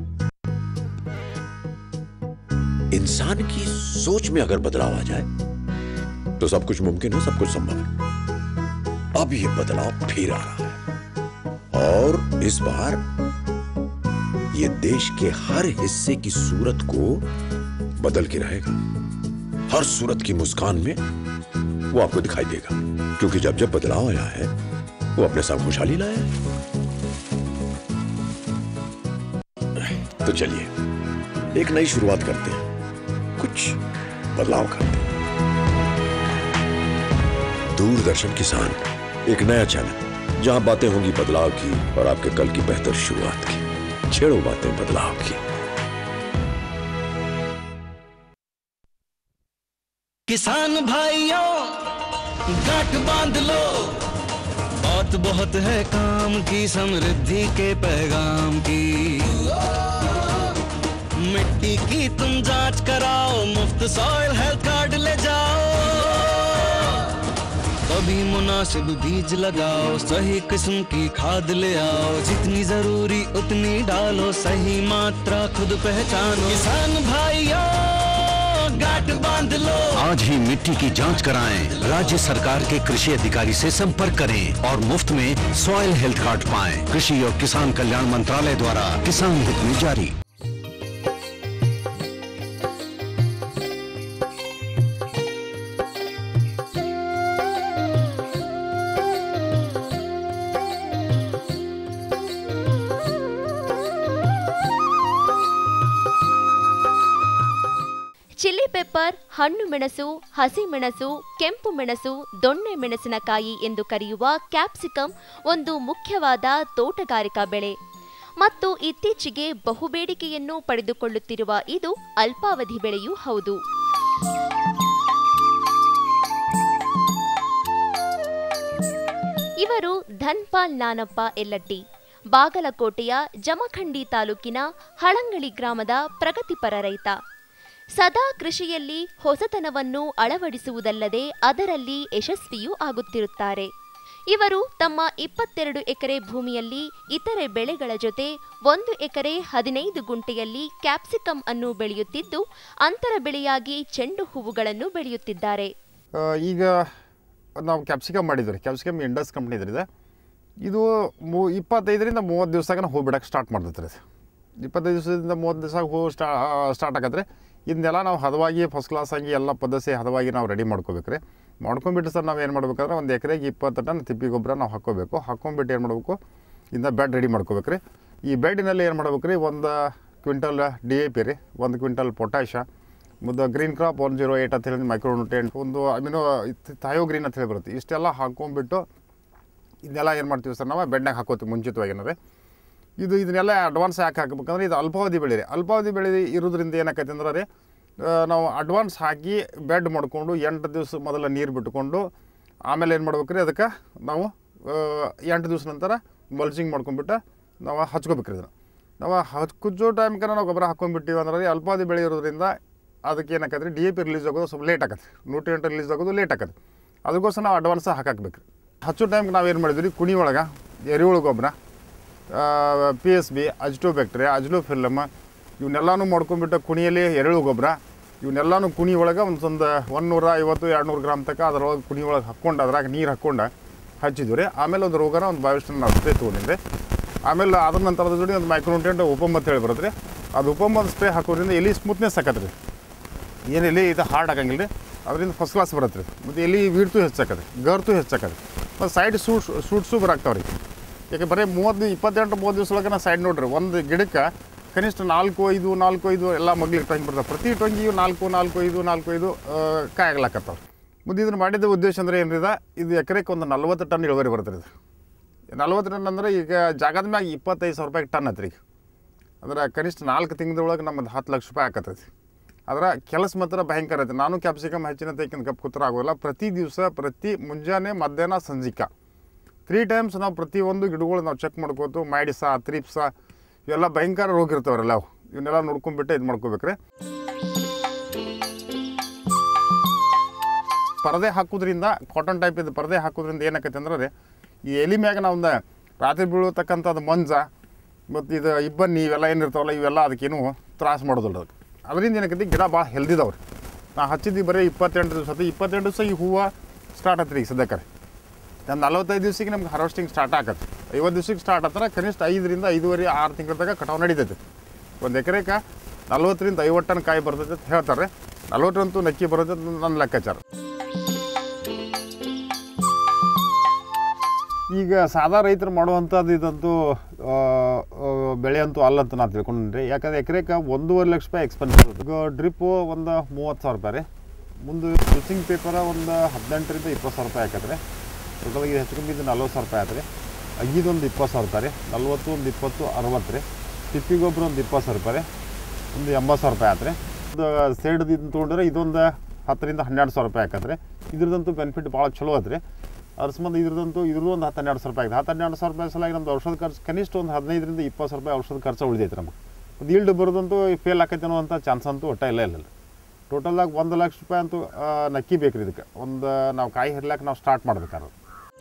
इंसान की सोच में अगर बदलाव आ जाए तो सब कुछ मुमकिन है सब कुछ संभव है अब ये बदलाव फिर आ रहा है और इस बार ये देश के हर हिस्से की सूरत को बदल के रहेगा हर सूरत की मुस्कान में वो आपको दिखाई देगा क्योंकि जब जब बदलाव आया है वो अपने साथ खुशहाली लाया है तो चलिए एक नई शुरुआत करते हैं कुछ बदलाव करते हैं दूरदर्शन किसान एक नया चैनल जहां बातें होंगी बदलाव की और आपके कल की बेहतर शुरुआत की छेड़ो बातें बदलाव की किसान भाइयों गांठ बांध लो बहुत बहुत है काम की समृद्धि के पैगाम की मिट्टी की तुम जांच कराओ मुफ्त सॉइल हेल्थ कार्ड ले जाओ कभी मुनासिब बीज लगाओ सही किस्म की खाद ले आओ जितनी जरूरी उतनी डालो सही मात्रा खुद पहचानो किसान भाइयों गांठ बांध लो आज ही मिट्टी की जांच कराएं राज्य सरकार के कृषि अधिकारी से संपर्क करें और मुफ्त में सॉइल हेल्थ कार्ड पाएं कृषि और किसान कल्याण मंत्रालय द्वारा किसान हित में जारी ಚಿಲ್ಲಿ ಪೆಪ್ಪರ್ ಹಣ್ಣು ಮೆಣಸು ಹಸಿ ಮೆಣಸು ಕೆಂಪು ಮೆಣಸು ದೊಣ್ಣೆ ಮೆಣಸಿನಕಾಯಿ ಎಂದು ಕರೆಯುವ ಕ್ಯಾಪ್ಸಿಕಂ ಒಂದು ಮುಖ್ಯವಾದ ತೋಟಗಾರಿಕಾ ಬೆಳೆ ಮತ್ತು ಇತ್ತೀಚೆಗೆ ಬಹುಬೇಡಿಕೆಯನ್ನು ಪಡೆದುಕೊಳ್ಳುತ್ತಿರುವ ಇದು ಅಲ್ಪಾವಧಿ ಬೆಳೆಯೂ ಹೌದು ಇವರು ಧನ್ಪಾಲ್ ನಾನಪ್ಪ ಎಲ್ಲಟ್ಟಿ ಬಾಗಲಕೋಟೆಯ ಜಮಖಂಡಿ ತಾಲೂಕಿನ ಹಳಂಗಳಿ ಗ್ರಾಮದ ಪ್ರಗತಿಪರ ರೈತ ಸದಾ ಕೃಷಿಯಲ್ಲಿ ಹೊಸತನವನ್ನು ಅಳವಡಿಸುವುದಲ್ಲದೆ ಅದರಲ್ಲಿ ಯಶಸ್ವಿಯೂ ಆಗುತ್ತಿರುತ್ತಾರೆ ಇವರು ತಮ್ಮ ಇಪ್ಪತ್ತೆರಡು ಎಕರೆ ಭೂಮಿಯಲ್ಲಿ ಇತರೆ ಬೆಳೆಗಳ ಜೊತೆ ಒಂದು ಎಕರೆ ಹದಿನೈದು ಗುಂಟೆಯಲ್ಲಿ ಕ್ಯಾಪ್ಸಿಕಂ ಅನ್ನು ಬೆಳೆಯುತ್ತಿದ್ದು ಅಂತರ ಬೆಳೆಯಾಗಿ ಚೆಂಡು ಹೂವುಗಳನ್ನು ಬೆಳೆಯುತ್ತಿದ್ದಾರೆ ಆ, ಈಗ ನಾವು ಕ್ಯಾಪ್ಸಿಕಮ್ ಮಾಡಿದ್ವಿ ರೀ ಕ್ಯಾಪ್ಸಿಕಮ್ ಇಂಡಸ್ ಕಂಪ್ನಿ ಇದ್ರಿದೆ ಇದು ಮೂ ಇಪ್ಪತ್ತೈದರಿಂದ ಮೂವತ್ತು ದಿವಸದಾಗ ಹೂ ಬಿಡಕ್ಕೆ ಸ್ಟಾರ್ಟ್ ಮಾಡ್ತೈತೆ ರೀ ಇಪ್ಪತ್ತೈದು ದಿವಸದಿಂದ ಮೂವತ್ತು ದಿವಸ ಹೂ ಸ್ಟಾ ಸ್ಟಾರ್ಟ್ ಆಗತ್ತೆ ಇದನ್ನೆಲ್ಲ ನಾವು ಹದವಾಗಿ ಫಸ್ಟ್ ಕ್ಲಾಸ್ ಆಗಿ ಎಲ್ಲ ಪದ್ಧತಿ ಹದವಾಗಿ ನಾವು ರೆಡಿ ಮಾಡ್ಕೋಬೇಕು ರೀ ಮಾಡ್ಕೊಂಬಿಟ್ಟು ಸರ್ ನಾವು ಏನು ಮಾಡ್ಬೇಕಂದ್ರೆ ಒಂದು ಎಕರೆಗೆ ಇಪ್ಪತ್ತು ಟನ್ ತಿಪ್ಪಿ ಗೊಬ್ಬರ ನಾವು ಹಾಕ್ಕೋಬೇಕು ಹಾಕ್ಕೊಂಬಿಟ್ಟು ಏನು ಮಾಡಬೇಕು ಇಂದ ಬೆಡ್ ರೆಡಿ ಮಾಡ್ಕೋಬೇಕು ರೀ ಈ ಬೆಡ್ಡಿನಲ್ಲಿ ಏನು ಮಾಡ್ಬೇಕು ರೀ ಒಂದು ಕ್ವಿಂಟಲ್ ಡಿ ಎ ಪಿ ರೀ ಒಂದು ಕ್ವಿಂಟಲ್ ಪೊಟ್ಯಾಶ ಮತ್ತು green crop one zero eight ಅಂತ ಹೇಳಿ ಮೈಕ್ರೋ ನ್ಯೂಟ್ರಿಯೆಂಟ್ ಒಂದು ಅಮಿನೋ ಥಯೋ ಗ್ರೀನ್ ಅಂತ ಹೇಳಿ ಬರುತ್ತೆ ಇಷ್ಟೆಲ್ಲ ಹಾಕ್ಕೊಂಬಿಟ್ಟು ಇದನ್ನೆಲ್ಲ ಏನು ಮಾಡ್ತೀವಿ ಸರ್ ನಾವು ಬೆಡ್ನಾಗ ಹಾಕೋತೀವಿ ಮುಂಚಿತವಾಗಿ ಏನಾರೆ ಇದು ಇದನ್ನೆಲ್ಲ ಅಡ್ವಾನ್ಸ್ ಯಾಕೆ ಹಾಕಬೇಕಂದ್ರೆ ಇದು ಅಲ್ಪಾವಧಿ ಬೆಳೆ ರೀ ಅಲ್ಪಾವಧಿ ಬೆಳೆ ಇರೋದ್ರಿಂದ ಏನಾಕೈತೆ ಅಂದ್ರೆ ರೀ ಆ, ನಾವು ಅಡ್ವಾನ್ಸ್ ಹಾಕಿ ಬೆಡ್ ಮಾಡಿಕೊಂಡು ಎಂಟು ದಿವಸ ಮೊದಲ ನೀರು ಬಿಟ್ಕೊಂಡು ಆಮೇಲೆ ಏನು ಮಾಡ್ಬೇಕು ರೀ ಅದಕ್ಕೆ ನಾವು ಆ, ಎಂಟು ದಿವಸ ನಂತರ ಮಲ್ಚಿಂಗ್ ಮಾಡ್ಕೊಂಬಿಟ್ಟು ನಾವು ಹಚ್ಕೋಬೇಕು ರೀ ಇದನ್ನು ನಾವು ಹಚ್ಕುಚ್ಚೋ ಟೈಮ್ಗೆ ನಾವು ಗೊಬ್ಬರ ಹಾಕ್ಕೊಂಡ್ಬಿಟ್ಟಿವಿ ಅಂದ್ರೆ ರೀ ಅಲ್ಪಾವಧಿ ಬೆಳೆ ಇರೋದ್ರಿಂದ ಅದಕ್ಕೆ ಏನಾಕತ್ತೆ ರೀ ಡಿ ಎ ಪಿ ರಿಲೀಸ್ ಆಗೋದು ಸ್ವಲ್ಪ ಲೇಟ್ ಆಗತ್ತೆ ನ್ಯೂಟ್ರಿಯೆಂಟ್ ರಿಲೀಸ್ ಆಗೋದು ಲೇಟ್ ಆಗತ್ತೆ ಅದಕ್ಕೋಸ್ಕರ ನಾವು ಅಡ್ವಾನ್ಸ್ ಹಾಕಾಕ್ಬೇಕು ರೀ ಹಚ್ಚೋ ಟೈಮ್ಗೆ ನಾವು ಏನು ಮಾಡಿದ್ವಿ ರೀ ಕುಣಿ ಒಳಗೆ ಎರೆಹುಳು ಗೊಬ್ಬರ P S B azotobacter ಅಜ್ಲೋ ಫಿಲ್ಲಮ್ ಇವನ್ನೆಲ್ಲನೂ ಮಾಡ್ಕೊಂಡ್ಬಿಟ್ಟು ಕುಣಿಯಲ್ಲಿ ಎರೆಹುಳು ಗೊಬ್ಬರ ಇವನ್ನೆಲ್ಲನೂ ಕುಣಿ ಒಳಗೆ ಒಂದು ಒಂದು ಒಂದೂರ ಐವತ್ತು ಎರಡು ನೂರು ಗ್ರಾಮ್ ತನಕ ಅದರೊಳಗೆ ಕುಣಿ ಒಳಗೆ ಹಾಕ್ಕೊಂಡು ಅದ್ರಾಗ ನೀರು ಹಾಕ್ಕೊಂಡು ಹಚ್ಚಿದ್ವಿ ರೀ ಆಮೇಲೆ ಒಂದು ರೋಗನ ಒಂದು ಬಯೋಸ್ಟನ್ ನಾವು ಸ್ಪ್ರೇ ತೊಗೊಂಡಿದ್ದೆ ಆಮೇಲೆ ಅದ್ರ ನಂತರದ ಜೋಡಿ ಒಂದು ಮೈಕ್ರೋನ್ಯೂಟ್ರಿಯೆಂಟ್ ಉಪಮ್ ಅಂತ ಹೇಳಿ ಬರುತ್ತೆ ರೀ ಅದು ಉಪಮ್ ಒಂದು ಸ್ಪ್ರೇ ಹಾಕೋದ್ರಿಂದ ಎಲಿ ಸ್ಮೂತ್ನೆಸ್ ಆಕತ್ತೆ ರೀ ಏನು ಎಲಿ ಇದು ಹಾರ್ಡ್ ಆಗಂಗಿಲ್ಲ ರೀ ಅದರಿಂದ ಫಸ್ಟ್ ಕ್ಲಾಸ್ ಬರುತ್ತೆ ರೀ ಮತ್ತು ಎಲಿ ವೀಡ್ತು ಹೆಚ್ಚಾಕತ್ತೆ ಗರ್ತು ಹೆಚ್ಚಾಕತ್ತೆ ಮತ್ತು ಸೈಡ್ ಸೂಟ್ ಸೂಟ್ಸು ಬರಾಕ್ತಾವೆ ರೀ ಯಾಕೆ ಬರೀ ಮೂವತ್ತು ಇಪ್ಪತ್ತೆಂಟು ಮೂವತ್ತು ದಿವಸ ಒಳಗೆ ನಾ ಸೈಡ್ ನೋಡ್ರಿ ಒಂದು ಗಿಡಕ್ಕೆ ಕನಿಷ್ಠ ನಾಲ್ಕು ಐದು ನಾಲ್ಕು ಐದು ಎಲ್ಲ ಮಗ್ಲಿಗೆ ಟೊಂಗಿ ಬರ್ತವೆ ಪ್ರತಿ ಟೊಂಗಿಯು ನಾಲ್ಕು ನಾಲ್ಕು ಐದು ನಾಲ್ಕು ಐದು ಕಾಯಿ ಆಗ್ಲಾಕತ್ತಾವೆ ಮುಂದೆ ಇದನ್ನು ಮಾಡಿದ ಉದ್ದೇಶ ಅಂದರೆ ಏನಿದೆ ಇದು ಎಕರೆಗೆ ಒಂದು ನಲ್ವತ್ತು ಟನ್ ಇಳುವರಿ ಬರುತ್ತೆ ರೀ ಇದು ನಲ್ವತ್ತು ಟನ್ ಅಂದರೆ ಈಗ ಜಾಗದ ಮ್ಯಾಗ ಇಪ್ಪತ್ತೈದು ಸಾವಿರ ರೂಪಾಯಿ ಟನ್ ಐತ್ರಿ ಈಗ ಅಂದ್ರೆ ಕನಿಷ್ಠ ನಾಲ್ಕು ತಿಂಗಳೊಳಗೆ ನಮ್ಮದು ಹತ್ತು ಲಕ್ಷ ರೂಪಾಯಿ ಆಕತ್ತೈತಿ ಅದರ ಕೆಲಸ ಮಾತ್ರ ಭಯಂಕರ ಐತೆ ನಾನು ಕ್ಯಾಪ್ಸಿಕಮ್ ಹೆಚ್ಚಿನ ತೈಕಿನ ಕಪ್ ಕೂತ್ರ ಆಗೋಲ್ಲ ಪ್ರತಿ ದಿವಸ ಪ್ರತಿ ಮುಂಜಾನೆ ಮಧ್ಯಾಹ್ನ ಸಂಜಿಕ ತ್ರೀ ಟೈಮ್ಸ್ ನಾವು ಪ್ರತಿಯೊಂದು ಗಿಡಗಳು ನಾವು ಚೆಕ್ ಮಾಡ್ಕೋತು ಮೈಡಿಸ ತ್ರಿಪ್ಸ ಇವೆಲ್ಲ ಭಯಂಕರ ರೋಗ ಇರ್ತಾವ್ರಲ್ಲ ಅವು ಇವನ್ನೆಲ್ಲ ನೋಡ್ಕೊಂಡ್ಬಿಟ್ಟು ಇದು ಮಾಡ್ಕೋಬೇಕ್ರಿ ಪರದೆ ಹಾಕೋದ್ರಿಂದ ಕಾಟನ್ ಟೈಪ್ ಇದು ಪರದೆ ಹಾಕೋದ್ರಿಂದ ಏನಾಕೈತೆ ಅಂದ್ರೆ ರೀ ಈ ಎಲಿ ಮ್ಯಾಗ ನಾವು ಒಂದು ರಾತ್ರಿ ಬೀಳತಕ್ಕಂಥದ್ದು ಮಂಜ ಮತ್ತು ಇದು ಇಬ್ಬನಿ ಇವೆಲ್ಲ ಏನಿರ್ತಾವಲ್ಲ ಇವೆಲ್ಲ ಅದಕ್ಕೇನು ತ್ರಾಸ ಮಾಡೋದಿಲ್ಲ ಅದಕ್ಕೆ ಅದರಿಂದ ಏನಾಕೈತಿ ಗಿಡ ಭಾಳ ಹೆಲ್ದಿದಾವ್ರಿ ನಾ ಹಚ್ಚಿದ್ದು ಬರೀ ಇಪ್ಪತ್ತೆಂಟು ದಿವಸ ಆತು ಇಪ್ಪತ್ತೆಂಟು ದಿವಸ ಈ ಹೂವು ಸ್ಟಾರ್ಟ್ ಆತ್ರಿ ಈಗ ಸದ್ಯಕ್ಕೆ ನಾನು ನಲವತ್ತೈದು ದಿವ್ಸಕ್ಕೆ ನಮ್ಗೆ ಹಾರ್ವೆಸ್ಟಿಂಗ್ ಸ್ಟಾರ್ಟ್ ಆಗತ್ತೆ ಐವತ್ತು ದಿವ್ಸಕ್ಕೆ ಸ್ಟಾರ್ಟ್ ಆದ್ರೆ ಕನಿಷ್ಠ ಐದರಿಂದ ಐದೂವರೆ ಆರು ತಿಂಗಳ ತನಕ ಕಟಾವು ನಡೀತೈತೆ ಒಂದು ಎಕರೆಗೆ ನಲ್ವತ್ತರಿಂದ ಐವತ್ತು ಟನ್ ಕಾಯಿ ಬರ್ತೈತೆ ಅಂತ ಹೇಳ್ತಾರೆ ನಲ್ವತ್ತರಂತೂ ನಕ್ಕಿ ಬರುತ್ತೆ ಅಂತ ನನ್ನ ಲೆಕ್ಕಾಚಾರ ಈಗ ಸಾದಾ ರೈತರು ಮಾಡುವಂಥದ್ದು ಇದಂತೂ ಆ, ಆ, ಬೆಳೆ ಅಂತೂ ಅಲ್ಲ ಅಂತ ನಾನು ತಿಳ್ಕೊಂಡ್ರಿ ಯಾಕಂದ್ರೆ ಎಕರೆಗೆ ಒಂದೂವರೆ ಲಕ್ಷ ರೂಪಾಯಿ ಎಕ್ಸ್ಪೆನ್ಸ್ ಈಗ ಡ್ರಿಪ್ಪು ಒಂದು ಮೂವತ್ತು ಸಾವಿರ ರೂಪಾಯಿ ರೀ ಮುಂದೆ ಮಿಲ್ಸಿಂಗ್ ಪೇಪರ ಒಂದು ಹದಿನೆಂಟರಿಂದ ಇಪ್ಪತ್ತು ಸಾವಿರ ರೂಪಾಯಿ ಆಕತ್ರಿ ಟೋಟಲ್ ಇದು ಹೆಚ್ಚು ಕಮ್ಮಿ ಇದು ನಲ್ವತ್ತು ಸಾವಿರ ರೂಪಾಯಿ ಆಯ್ತು ರೀ ಅಗಿದೊಂದು ಇಪ್ಪತ್ತು ಸಾವಿರ ರೂಪಾಯಿ ರೀ ನಲ್ವತ್ತು ಒಂದು ಇಪ್ಪತ್ತು ಅರವತ್ತು ರೀ ತಿಪ್ಪಿ ಗೊಬ್ಬರ ಒಂದು ಇಪ್ಪತ್ತು ಸಾವಿರ ರೂಪಾಯಿ ರೀ ಒಂದು ಎಂಬತ್ತು ಸಾವಿರ ರೂಪಾಯಿ ಆಯ್ತು ರೀ ಇದು ಸೇಡ್ದು ಇದನ್ನ ತೊಗೊಂಡ್ರೆ ಇದೊಂದು ಹತ್ತರಿಂದ ಹನ್ನೆರಡು ಸಾವಿರ ರೂಪಾಯಿ ಆಕತ್ರಿ ಇದ್ರದಂತೂ ಬೆನಿಫಿಟ್ ಭಾಳ ಚಲೋ ಐತೆ ರೀ ಅದ್ರ ಸಂಬಂಧ ಇದ್ರದಂತೂ ಇದ್ರದ್ದು ಒಂದು ಹತ್ತು ಹನ್ನೆರಡು ಸಾವಿರ ರೂಪಾಯಿ ಆಗಿದೆ ಹತ್ತು ಹನ್ನೆರಡು ಸಾವಿರ ರೂಪಾಯಿ ಸಲ ನಮ್ದು ಔಷಧ ಖರ್ಚು ಕನಿಷ್ಠ ಒಂದು ಹದಿನೈದರಿಂದ ಇಪ್ಪತ್ತು ಸಾವಿರ ರೂಪಾಯಿ ಔಷಧ ಖರ್ಚು ಉಳಿದೈತೆ ನಮಗೆ ಅದು ಈಲ್ಡ್ ಬರೋದಂತೂ ಫೇಲ್ ಆಕೈತೆ ಅನ್ನೋಂಥ ಚಾನ್ಸ್ ಅಂತೂ ಒಟ್ಟ ಇಲ್ಲ ಇಲ್ಲ ಟೋಟಲಾಗಿ ಒಂದು ಲಕ್ಷ ರೂಪಾಯಿ ಅಂತೂ ಆ, ನಕ್ಕಿ ಬೇಕು ರೀ ಇದಕ್ಕೆ ಒಂದು ನಾವು ಕಾಯಿ ಹರ್ಲಾಕ ನಾವು ಸ್ಟಾರ್ಟ್ ಮಾಡ್ಬೇಕಾದ್ರೆ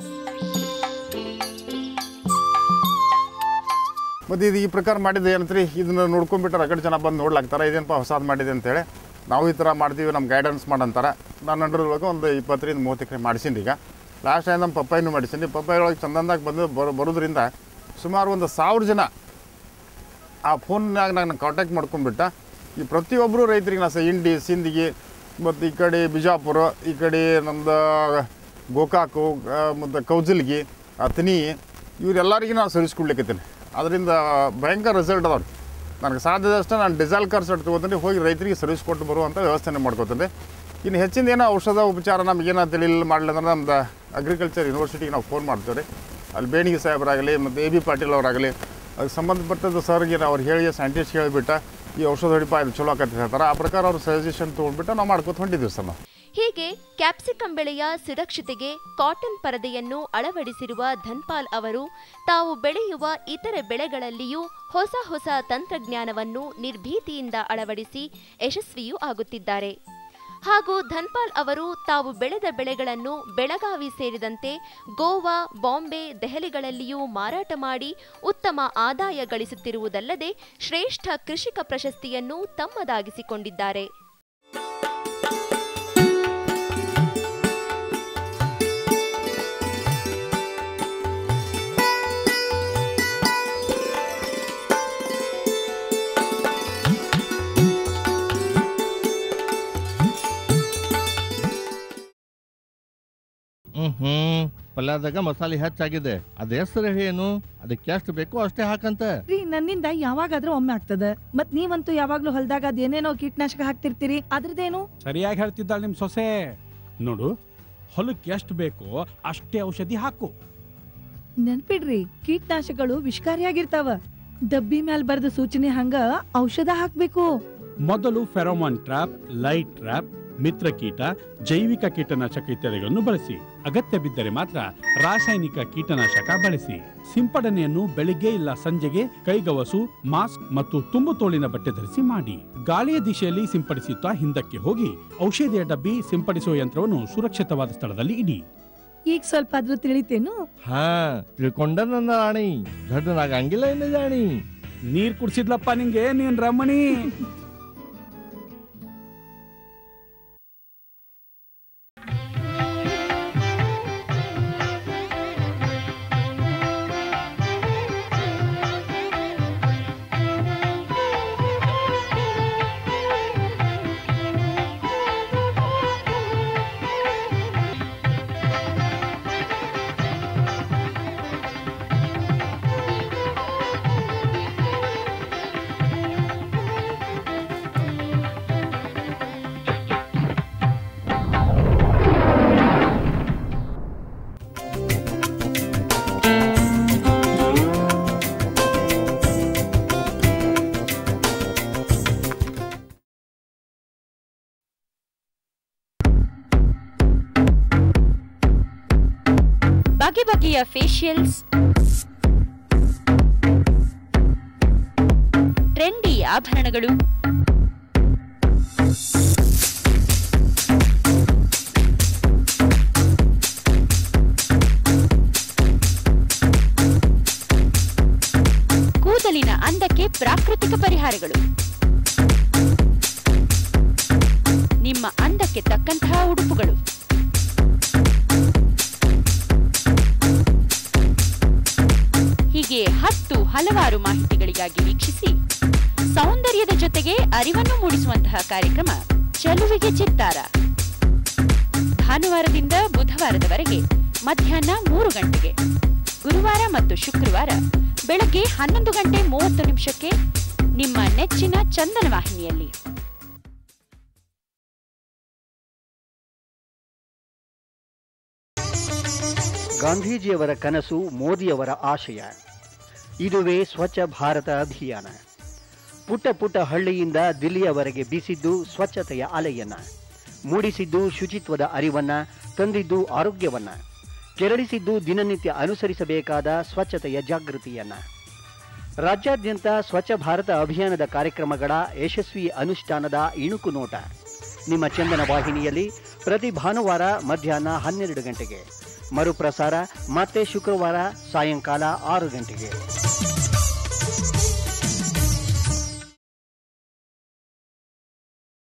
ಮತ್ತು ಇದು ಈ ಪ್ರಕಾರ ಮಾಡಿದ್ದು ಏನಂತ್ರಿ ಇದನ್ನ ನೋಡ್ಕೊಂಡ್ಬಿಟ್ರೆ ರಗಡ್ ಜನ ಬಂದು ನೋಡ್ಲಾಗ್ತಾರೆ ಇದೇನಪ್ಪ ಹೊಸಾದು ಮಾಡಿದೆ ಅಂತೇಳಿ ನಾವು ಈ ಥರ ಮಾಡ್ತೀವಿ ನಮ್ಮ ಗೈಡೆನ್ಸ್ ಮಾಡಂತಾರೆ ನಾನು ಅಂಡ್ರೊಳಗೆ ಒಂದು ಇಪ್ಪತ್ತರಿಂದ ಮೂವತ್ತು ಎಕರೆ ಮಾಡಿಸೀನಿ ಈಗ ಲಾಸ್ಟ್ ಟೈಮ್ ನಮ್ಮ ಪಪ್ಪಾಯಿನೂ ಮಾಡಿಸೀನಿ ಪಪ್ಪಾಯಿ ಒಳಗೆ ಚಂದಂದಾಗ ಬಂದು ಬರೋ ಬರೋದ್ರಿಂದ ಸುಮಾರು ಒಂದು ಸಾವಿರ ಜನ ಆ ಫೋನ್ನಾಗ ನಾನು ಕಾಂಟ್ಯಾಕ್ಟ್ ಮಾಡ್ಕೊಂಡ್ಬಿಟ್ಟ ಈ ಪ್ರತಿಯೊಬ್ಬರು ರೈತರಿಗೆ ನಾ ಸ ಇಂಡಿ ಸಿಂದಗಿ ಮತ್ತು ಈ ಕಡೆ ಬಿಜಾಪುರ ಈ ಕಡೆ ನಮ್ಮದು ಗೋಕಾಕು ಮತ್ತು ಕೌಜಲ್ಗಿ ಅತನಿ ಇವರೆಲ್ಲರಿಗೂ ನಾನು ಸರ್ವಿಸ್ ಕೊಡ್ಲಿಕ್ಕತ್ತೀನಿ ಅದರಿಂದ ಭಯಂಕರ ರಿಸಲ್ಟ್ ಅದಾವ್ರಿ ನನಗೆ ಸಾಧ್ಯದಷ್ಟು ನಾನು ಡಿಸೈಲ್ ಖರ್ಚು ಅಟ್ಟು ತೊಗೋತೀನಿ ಹೋಗಿ ರೈತರಿಗೆ ಸರ್ವಿಸ್ ಕೊಟ್ಟು ಬರುವಂಥ ವ್ಯವಸ್ಥೆನ ಮಾಡ್ಕೋತೀನಿ ಇನ್ನು ಹೆಚ್ಚಿನ ಏನೋ ಔಷಧ ಉಪಚಾರ ನಮಗೇನೋ ತಿಳಿಲಿಲ್ಲ ಮಾಡಲಿಲ್ಲ ಅಂದ್ರೆ ನಮ್ದು ಅಗ್ರಿಕಲ್ಚರ್ ಯೂನಿವರ್ಸಿಟಿಗೆ ನಾವು ಫೋನ್ ಮಾಡ್ತೀವಿ ರೀ ಅಲ್ಲಿ ಬೇಣಿಗೆ ಸಾಹೇಬರಾಗಲಿ ಮತ್ತು ಎ ಬಿ ಪಾಟೀಲ್ ಅವರಾಗಲಿ ಅದಕ್ಕೆ ಸಂಬಂಧಪಟ್ಟದ್ದು ಸರ್ಗೆ ಅವ್ರು ಹೇಳಿ ಸೈಂಟಿಸ್ಟ್ ಹೇಳಿಬಿಟ್ಟು ಈ ಔಷಧ ಹೊಡಿಪ ಇದು ಚಲೋ ಆಕತಿ ಹೇಳ್ತಾರೆ ಆ ಪ್ರಕಾರ ಅವ್ರ ಸಜೆಷನ್ ತೊಗೊಂಡ್ಬಿಟ್ಟು ನಾವು ಮಾಡ್ಕೊತ ಹೊಂಟಿದ್ದೀವಿ ಸರ್ ನಾವು ಹೀಗೆ ಕ್ಯಾಪ್ಸಿಕಂ ಬೆಳೆಯ ಸುರಕ್ಷತೆಗೆ ಕಾಟನ್ ಪರದೆಯನ್ನು ಅಳವಡಿಸಿರುವ ಧನ್ಪಾಲ್ ಅವರು ತಾವು ಬೆಳೆಯುವ ಇತರೆ ಬೆಳೆಗಳಲ್ಲಿಯೂ ಹೊಸ ಹೊಸ ತಂತ್ರಜ್ಞಾನವನ್ನು ನಿರ್ಭೀತಿಯಿಂದ ಅಳವಡಿಸಿ ಯಶಸ್ವಿಯೂ ಆಗುತ್ತಿದ್ದಾರೆ ಹಾಗೂ ಧನ್ಪಾಲ್ ಅವರು ತಾವು ಬೆಳೆದ ಬೆಳೆಗಳನ್ನು ಬೆಳಗಾವಿ ಸೇರಿದಂತೆ ಗೋವಾ ಬಾಂಬೆ ದೆಹಲಿಗಳಲ್ಲಿಯೂ ಮಾರಾಟ ಮಾಡಿ ಉತ್ತಮ ಆದಾಯ ಗಳಿಸುತ್ತಿರುವುದಲ್ಲದೆ ಶ್ರೇಷ್ಠ ಕೃಷಿಕ ಪ್ರಶಸ್ತಿಯನ್ನು ತಮ್ಮದಾಗಿಸಿಕೊಂಡಿದ್ದಾರೆ ಹ್ಮ್ ಹ್ಮ್ ಪಲ್ಯದಾಗ ಮಸಾಲೆ ಹೆಚ್ಚಾಗಿದೆ ಅದ ಹೆಸರು ಏನು ಅದಕ್ಕೆ ಎಷ್ಟು ಬೇಕೋ ಅಷ್ಟೇ ಹಾಕಂತ ರೀ ನನ್ನಿಂದ ಯಾವಾಗಾದ್ರೂ ಒಮ್ಮೆ ಆಗ್ತದ ಮತ್ ನೀವಂತೂ ಯಾವಾಗ್ಲೂ ಹೊಲ್ದಾಗ ಅದೇನೇನೋ ಕೀಟನಾಶಕ ಹಾಕ್ತಿರ್ತೀರಿ ಅದ್ರದ್ದೇನು ಸರಿಯಾಗಿ ಹೇಳ್ತಿದ್ದಾಳೆ ನಿಮ್ ಸೊಸೆ ನೋಡು ಹೊಲಕ್ಕೆ ಎಷ್ಟು ಬೇಕೋ ಅಷ್ಟೇ ಔಷಧಿ ಹಾಕು ನೆನ್ಪಿಡ್ರಿ ಕೀಟನಾಶಕಗಳು ವಿಷಕಾರಿಯಾಗಿರ್ತಾವ ಡಬ್ಬಿ ಮ್ಯಾಲ್ ಬರ್ದ ಸೂಚನೆ ಹಂಗ ಔಷಧ ಹಾಕ್ಬೇಕು ಮೊದಲು ಫೆರೋಮಾನ್ ಟ್ರಾಪ್ ಲೈಟ್ ಟ್ರಾಪ್ ಮಿತ್ರಕೀಟ ಜೈವಿಕ ಕೀಟನಾಶಕ ಇತ್ಯಾದಿಗಳನ್ನು ಬಳಸಿ ಅಗತ್ಯ ಬಿದ್ದರೆ ಮಾತ್ರ ರಾಸಾಯನಿಕ ಕೀಟನಾಶಕ ಬಳಸಿ ಸಿಂಪಡಣೆಯನ್ನು ಬೆಳಿಗ್ಗೆ ಇಲ್ಲ ಸಂಜೆಗೆ ಕೈಗವಸು ಮಾಸ್ಕ್ ಮತ್ತು ತುಂಬು ತೋಳಿನ ಬಟ್ಟೆ ಧರಿಸಿ ಮಾಡಿ ಗಾಳಿಯ ದಿಶೆಯಲ್ಲಿ ಸಿಂಪಡಿಸುತ್ತಾ ಹಿಂದಕ್ಕೆ ಹೋಗಿ ಔಷಧಿಯ ಡಬ್ಬಿ ಸಿಂಪಡಿಸುವ ಯಂತ್ರವನ್ನು ಸುರಕ್ಷಿತವಾದ ಸ್ಥಳದಲ್ಲಿ ಇಡಿ ಈಗ ಸ್ವಲ್ಪ ಆದ್ರೂ ತಿಳಿತೇನು ಹಾ ತಿಳ್ಕೊಂಡ ನನ್ನ ರಾಣಿ ದೊಡ್ಡನಾಗ ಹಂಗಿಲ್ಲ ಏನು ಜಾಣಿ ನೀರ್ ಕುಡ್ಸಿದ್ಲಪ್ಪ ನಿಂಗೆ ನೀನ್ ರಮಣಿ ಬಗೆ ಬಗೆಯ ಫೇಶಿಯಲ್ಸ್ ಟ್ರೆಂಡಿ ಆಭರಣಗಳು ಕೂದಲಿನ ಅಂದಕ್ಕೆ ಪ್ರಾಕೃತಿಕ ಪರಿಹಾರಗಳು ನಿಮ್ಮ ಅಂದಕ್ಕೆ ತಕ್ಕಂತಹ ಉಡುಪುಗಳು ಹೀಗೆ ಹತ್ತು ಹಲವಾರು ಮಾಹಿತಿಗಳಿಗಾಗಿ ವೀಕ್ಷಿಸಿ ಸೌಂದರ್ಯದ ಜೊತೆಗೆ ಅರಿವನ್ನು ಮೂಡಿಸುವಂತಹ ಕಾರ್ಯಕ್ರಮ ಚಲುವಿಗೆ ಚಿತ್ತಾರ ಭಾನುವಾರದಿಂದ ಬುಧವಾರದವರೆಗೆ ಮಧ್ಯಾಹ್ನ ಮೂರು ಗಂಟೆಗೆ ಗುರುವಾರ ಮತ್ತು ಶುಕ್ರವಾರ ಬೆಳಗ್ಗೆ ಹನ್ನೊಂದು ಗಂಟೆ ಮೂವತ್ತು ನಿಮಿಷಕ್ಕೆ ನಿಮ್ಮ ನೆಚ್ಚಿನ ಚಂದನ ವಾಹಿನಿಯಲ್ಲಿ ಗಾಂಧೀಜಿಯವರ ಕನಸು ಮೋದಿಯವರ ಆಶಯ ಇದುವೇ ಸ್ವಚ್ಛ ಭಾರತ ಅಭಿಯಾನ ಪುಟ್ಟ ಪುಟ್ಟ ಹಳ್ಳಿಯಿಂದ ದಿಲ್ಲಿಯವರೆಗೆ ಬೀಸಿದ್ದು ಸ್ವಚ್ಛತೆಯ ಅಲೆಯನ್ನ ಮೂಡಿಸಿದ್ದು ಶುಚಿತ್ವದ ಅರಿವನ್ನ ತಂದಿದ್ದು ಆರೋಗ್ಯವನ್ನ ಕೆರಳಿಸಿದ್ದು ದಿನನಿತ್ಯ ಅನುಸರಿಸಬೇಕಾದ ಸ್ವಚ್ಛತೆಯ ಜಾಗೃತಿಯನ್ನ ರಾಜ್ಯಾದ್ಯಂತ ಸ್ವಚ್ಛ ಭಾರತ ಅಭಿಯಾನದ ಕಾರ್ಯಕ್ರಮಗಳ ಯಶಸ್ವಿ ಅನುಷ್ಠಾನದ ಇಣುಕು ನೋಟ ನಿಮ್ಮ ಚಂದನ ವಾಹಿನಿಯಲ್ಲಿ ಪ್ರತಿ ಭಾನುವಾರ ಮಧ್ಯಾಹ್ನ ಹನ್ನೆರಡು ಗಂಟೆಗೆ ಮರುಪ್ರಸಾರ ಮತ್ತೆ ಶುಕ್ರವಾರ ಸಾಯಂಕಾಲ ಆರು ಗಂಟೆಗೆ